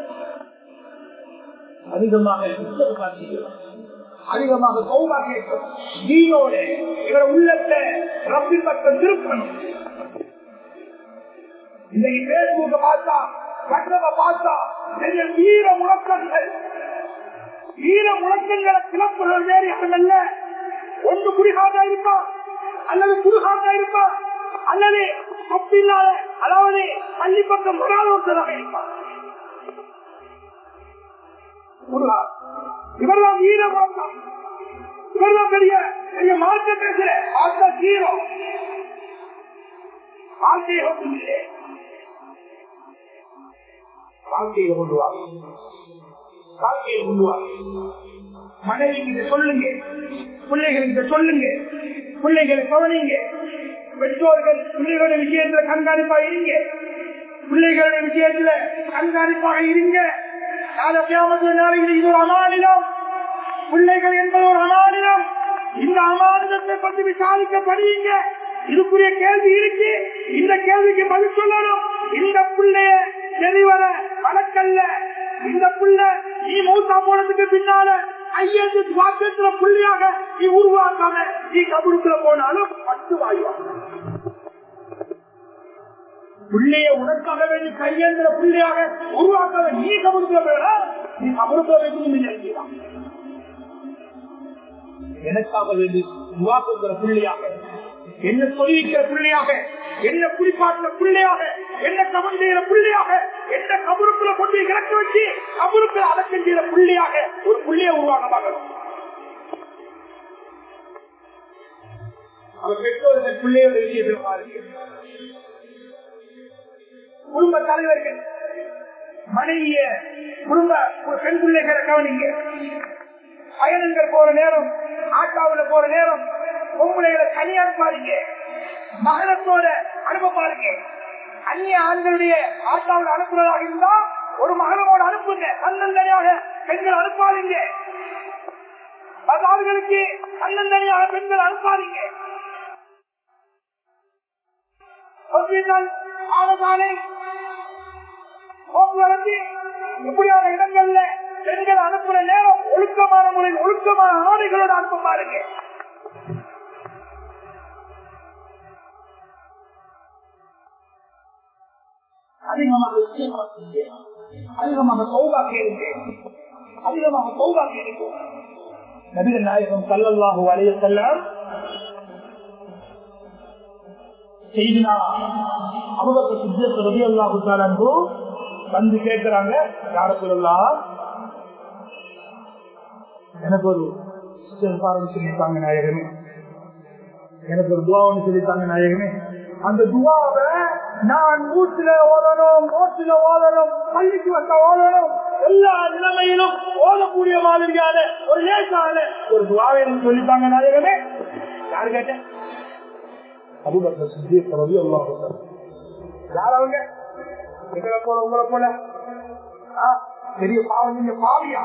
அதிகமாக அதிகமாக கௌமா கேட்கும் தீனோட இவர உள்ளத்தை ரப்பின் பக்கம் திருப்பணும் இன்னைக்கு பேஸ்புக்க பார்த்தா கட்டண பார்த்தா நிறைய வீர முழக்கங்கள் வீர முழக்கங்களை கிளப்புகள் வேறு இடங்கள்ல ஒன்று குடிகாதா இருப்பா அல்லது குடுகாதா இருப்பா அல்லது தொப்பில்லாத அதாவது பள்ளி பக்கம் வராத ஒருத்தராக இருப்பா இவர்தான் வீர மார்க்கம் இவர்தான் பெரிய பெரிய மார்க்க பேசுற ஆத்தா கீரம் வாழ்க்கையை இல்லை வாழ்க்கையை கொண்டு வா வாழ்க்கையை கொண்டு வா மனைவிக்கு இதை சொல்லுங்க பிள்ளைகளுக்கு சொல்லுங்க பிள்ளைகளை கவனிங்க பெற்றோர்கள் பிள்ளைகளோட விஷயத்துல கண்காணிப்பா இருங்க பிள்ளைகளுடைய விஷயத்துல கண்காணிப்பாக இருங்க நாளைக்கு இது ஒரு அமானிடம் பிள்ளைகள் என்பது ஒரு அமானிடம் இந்த அமானிதத்தை பற்றி விசாரிக்கப்படுவீங்க இதுக்குரிய கேள்வி இருக்கு இந்த கேள்விக்கு பதில் சொல்லணும் இந்த பிள்ளைய தெளிவர வழக்கல்ல இந்த பிள்ளை நீ மூத்தா போனதுக்கு பின்னால ஐயத்து வாக்கத்துல புள்ளியாக நீ உருவாக்காம நீ கபருக்குள்ள போனாலும் பத்து வாயுவாங்க பிள்ளைய உனக்காக வேண்டி கையேந்திர பிள்ளையாக உருவாக்காத நீ கபருக்குள்ள போனா நீ கபருக்குள்ள வைக்கணும் எனக்காக வேண்டி உருவாக்குகிற பிள்ளையாக என்ன சொல்லிக்கிற பிள்ளையாக என்ன குளிப்பாட்டுற பிள்ளையாக என்ன கவன் செய்கிற பிள்ளையாக என்ன கபருக்குள்ள கொண்டு இறக்க வச்சு கபருக்குள்ள அடக்கம் செய்கிற பிள்ளையாக ஒரு பிள்ளைய உருவாக பார்க்கணும் அவர் பெற்றோர்கள் பிள்ளையோட விஷயத்தில் பாருங்க குடும்ப தலைவர்கள் மனைவிய குடும்ப பெண் பிள்ளைகளை கவனிங்க பயணங்கள் போற நேரம் ஆட்டாவுல போற நேரம் பொம்பளைகளை தனியா அனுப்பாதீங்க மகனத்தோட அனுப்ப பாருங்க அந்நிய ஆண்களுடைய ஆட்டாவில் அனுப்புறதாக இருந்தா ஒரு மகனோட அனுப்புங்க தன்னந்தனியாக பெண்கள் அனுப்பாதீங்க அவர்களுக்கு தன்னந்தனியாக பெண்கள் அனுப்பாதீங்க ஆனதானே போக்குவரத்து இப்படியான இடங்கள்ல பெண்கள் அனுப்புற நேரம் ஒழுக்கமான முறையில் ஒழுக்கமான ஆடைகளோடு அனுப்ப பாருங்க அதிகமாக அதிகமாக சௌபா கேளுங்க அதிகமாக சௌபா கேளுங்க நபிகள் நாயகம் சல்லல்லாஹு அலைய செல்லம் செய்தினா அவங்க சித்தத்தை ரவி அல்லாஹு வந்து கேட்கிறாங்க யார சொல்லலாம் எனக்கு ஒரு சொல்லிட்டாங்க நாயகமே எனக்கு ஒரு துவான்னு சொல்லிட்டாங்க நாயகமே அந்த துவாவை நான் வீட்டுல ஓதணும் நோட்டுல ஓதணும் பள்ளிக்கு வந்த ஓதணும் எல்லா நிலைமையிலும் ஓதக்கூடிய மாதிரியான ஒரு லேசான ஒரு துவாவை எனக்கு சொல்லிட்டாங்க நாயகமே யாரு கேட்டேன் அபுபக்கர் சித்திக் ரவி அல்லாஹ் யார் அவங்க எங்களை போல உங்களை போல பெரிய பாவம் நீங்க பாவியா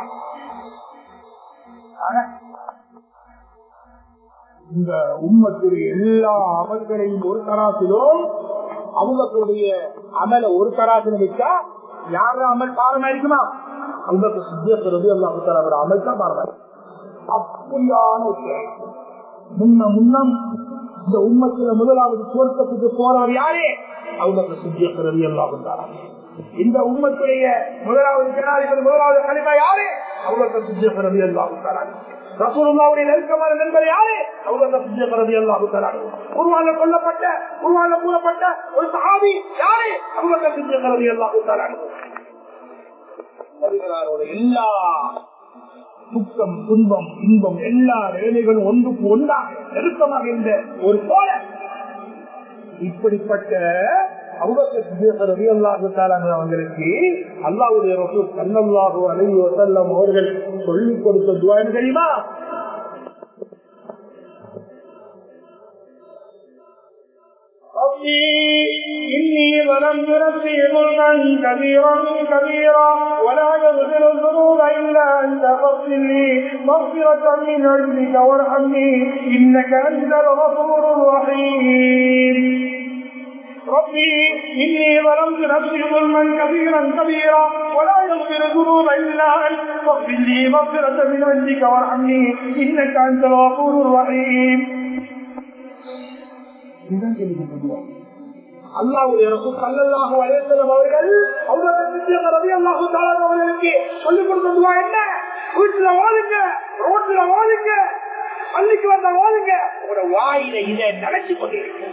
இந்த உண்மத்துடைய எல்லா அமல்களையும் ஒரு தராசிலும் அவங்களுடைய அமல ஒரு தராசிலும் வச்சா யார அமல் பாரமா இருக்குமா அவங்களுக்கு சித்தியப்படுறது எல்லாம் அவர் அமல் தான் பாரமா அப்படியான ஒரு முன்ன முன்னம் இந்த உண்மத்துல முதலாவது சுவர்க்கத்துக்கு போறவர் யாரே அவங்களுக்கு சித்தியப்படுறது எல்லாம் இந்த உண்மத்துடைய முதலாவது ஜனாதிபதி முதலாவது கலிமா யாரு அவங்களுக்கு சித்தியப்படுறது எல்லாம் ரசூலுல்லாவுடைய நெருக்கமான நண்பர் யாரு அவங்க சித்தியப்படுறது எல்லாம் உருவான கொல்லப்பட்ட உருவான கூறப்பட்ட ஒரு சகாபி யாரு அவங்க சித்தியப்படுறது எல்லாம் எல்லா துக்கம் துன்பம் இன்பம் எல்லா நிலைமைகளும் ஒன்றுக்கு ஒன்றாக நெருக்கமாக இருந்த ஒரு போல இப்படிப்பட்ட அவங்களுக்கு அல்லாவுடைய கண்ணல்லாஹு அலை வசல்லம் அவர்கள் சொல்லிக் கொடுத்த துவான்னு தெரியுமா إني ظلمت نفسي ظلما كبيرا كبيرا ولا يغفر الذنوب إلا أنت فاغفر لي مغفرة من عندك وارحمني إنك أنت الغفور الرحيم ربي إني ظلمت نفسي ظلما كبيرا كبيرا ولا يغفر الذنوب إلا أنت فاغفر لي مغفرة من عندك وارحمني إنك أنت الغفور الرحيم அல்லாவுடைய கல்லல்லாக வயசலம் அவர்கள் அவர்களுக்கு சொல்லிக் கொடுத்ததுவா என்ன வீட்டுல ஓதுங்க ரோட்ல ஓதுங்க பள்ளிக்கு வந்த ஓதுங்க ஒரு வாயில இதை நினைச்சு கொண்டிருக்க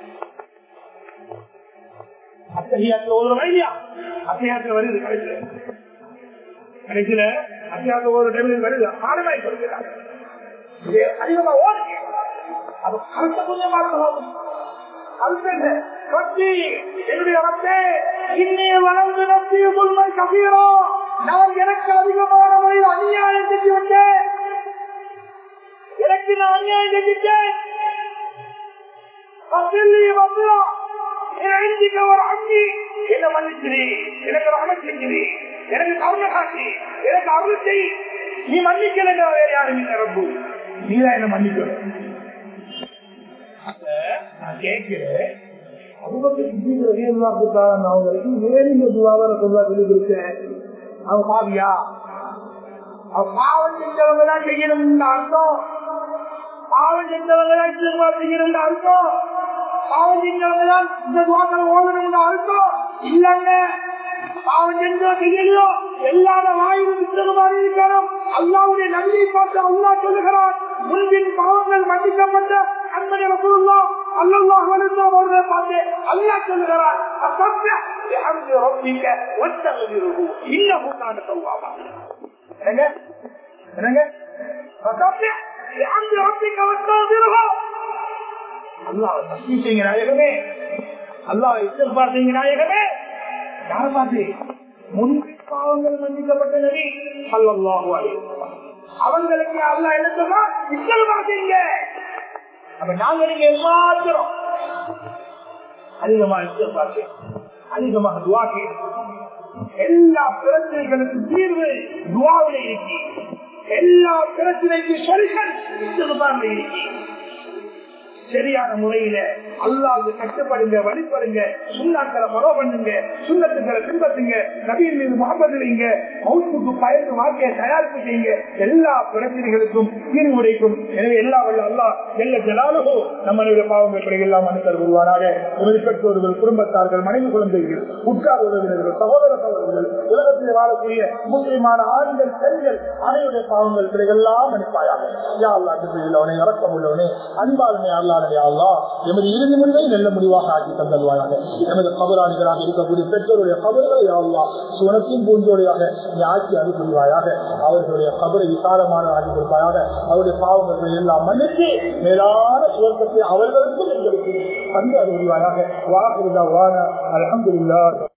அத்தகையாத்துல ஓதுறோம் இல்லையா அத்தகையாத்துல வருது கடைசியில கடைசியில அத்தகையாத்துல ஒரு டைம் வருது ஆழமாய் கொடுக்கிறாங்க அதிகமா ஓதுங்க அது கருத்த கொஞ்சம் பார்க்கலாம் நான் எனக்கு அதிகமான முறையில் அநியாயம் செஞ்சு விட்டேன் எனக்கு நான் அநியாயம் செஞ்சுட்டேன் எனக்கு ஒரு அம்மி என்ன மன்னிச்சிரு எனக்கு ரமன் செஞ்சிரு எனக்கு கருணை காட்டி எனக்கு அருள் செய் நீ மன்னிக்கல வேற யாரும் இல்லை ரப்பு நீதான் என்ன மன்னிக்கணும் அப்ப நான் கேட்கிறேன் அவங்க அவன் பாவியா அவன் பாவம் செஞ்சவங்க தான் செய்யணும் அர்த்தம் பாவம் செஞ்சவங்க தான் இஸ்லாம் செய்யணும் அர்த்தம் பாவம் செஞ்சவங்க தான் இந்த துவாக்களை ஓதணும் அர்த்தம் இல்லங்க பாவம் செஞ்சோ செய்யலையோ எல்லார வாயிலும் இஸ்லமாக இருக்கணும் அல்லாவுடைய நன்மை பார்த்து அல்லா சொல்லுகிறார் முன்பின் பாவங்கள் மன்னிக்கப்பட்ட அன்பனை ரசூலுல்லாஹ் அல்லாஹ் வலில்லாஹ் அவர்களை பார்த்து அல்லாஹ் சொல்லுகிறார் அசப்ய பிஹம்தி ரப்பிக வஸ்தக்ஃபிருஹு இன்னஹு கான தவ்வாபா என்னங்க என்னங்க அசப்ய பிஹம்தி ரப்பிக வஸ்தக்ஃபிருஹு அல்லாஹ் தஸ்பீஹ் செய்யுங்க நாயகமே அல்லாஹ் இஸ்திக்பார் செய்யுங்க நாயகமே யார பார்த்து முன்பின் பாவங்கள் மன்னிக்கப்பட்ட நபி ஸல்லல்லாஹு அலைஹி வஸல்லம் அவங்களுக்கு அல்லாஹ் என்ன சொல்றா இஸ்திக்பார் செய்யுங்க அப்ப நாங்க நீங்க எல்லாத்திரம் அதிகமா இஸ்திக்பார் செய்யணும் அதிகமாக துவா செய்யணும் எல்லா பிரச்சனைகளுக்கும் தீர்வு துவாவில இருக்கு எல்லா பிரச்சனைக்கு சொல்யூஷன் இஸ்திக்பார்ல இருக்கு சரியான முறையில அல்லாது கட்டுப்படுங்க வழிபடுங்க சுண்ணாக்களை மரோ பண்ணுங்க சுண்ணத்துக்களை பின்பற்றுங்க நபியின் மீது முகமது வைங்க மவுத்துக்கு பயந்து வாழ்க்கையை தயாரிப்பு செய்யுங்க எல்லா பிரச்சனைகளுக்கும் தீர்வு உடைக்கும் எனவே எல்லா வல்ல அல்லா எல்லா ஜலாலுகோ நம்மளுடைய பாவங்கள் பிறகு எல்லாம் மனுத்தர் உருவானாக உமது பெற்றோர்கள் குடும்பத்தார்கள் மனைவி குழந்தைகள் உட்கார் உறவினர்கள் சகோதர சகோதரர்கள் உலகத்தில் வாழக்கூடிய முஸ்லிமான ஆண்கள் பெண்கள் அனைவருடைய பாவங்கள் பிறகெல்லாம் மன்னிப்பாயாக யா அல்லா அவனை இறக்கம் உள்ளவனே அன்பாளனே அல்லாடனே அல்லா எமது இறுதி முடிவை நல்ல முடிவாக ஆக்கி தந்தல்வாயாக எமது கபராணிகளாக இருக்கக்கூடிய பெற்றோருடைய கபர்களை யாவா சுனத்தின் பூஞ்சோடியாக நீ ஆக்கி அனுப்புவாயாக அவர்களுடைய கபரை விசாலமான ஆக்கி கொடுப்பாயாக அவருடைய பாவங்களை எல்லாம் மன்னித்து மேலான சுவர்க்கத்தை அவர்களுக்கும் எங்களுக்கு தந்து அருள்வாயாக வாக்குறுதா வான அலமதுல்லா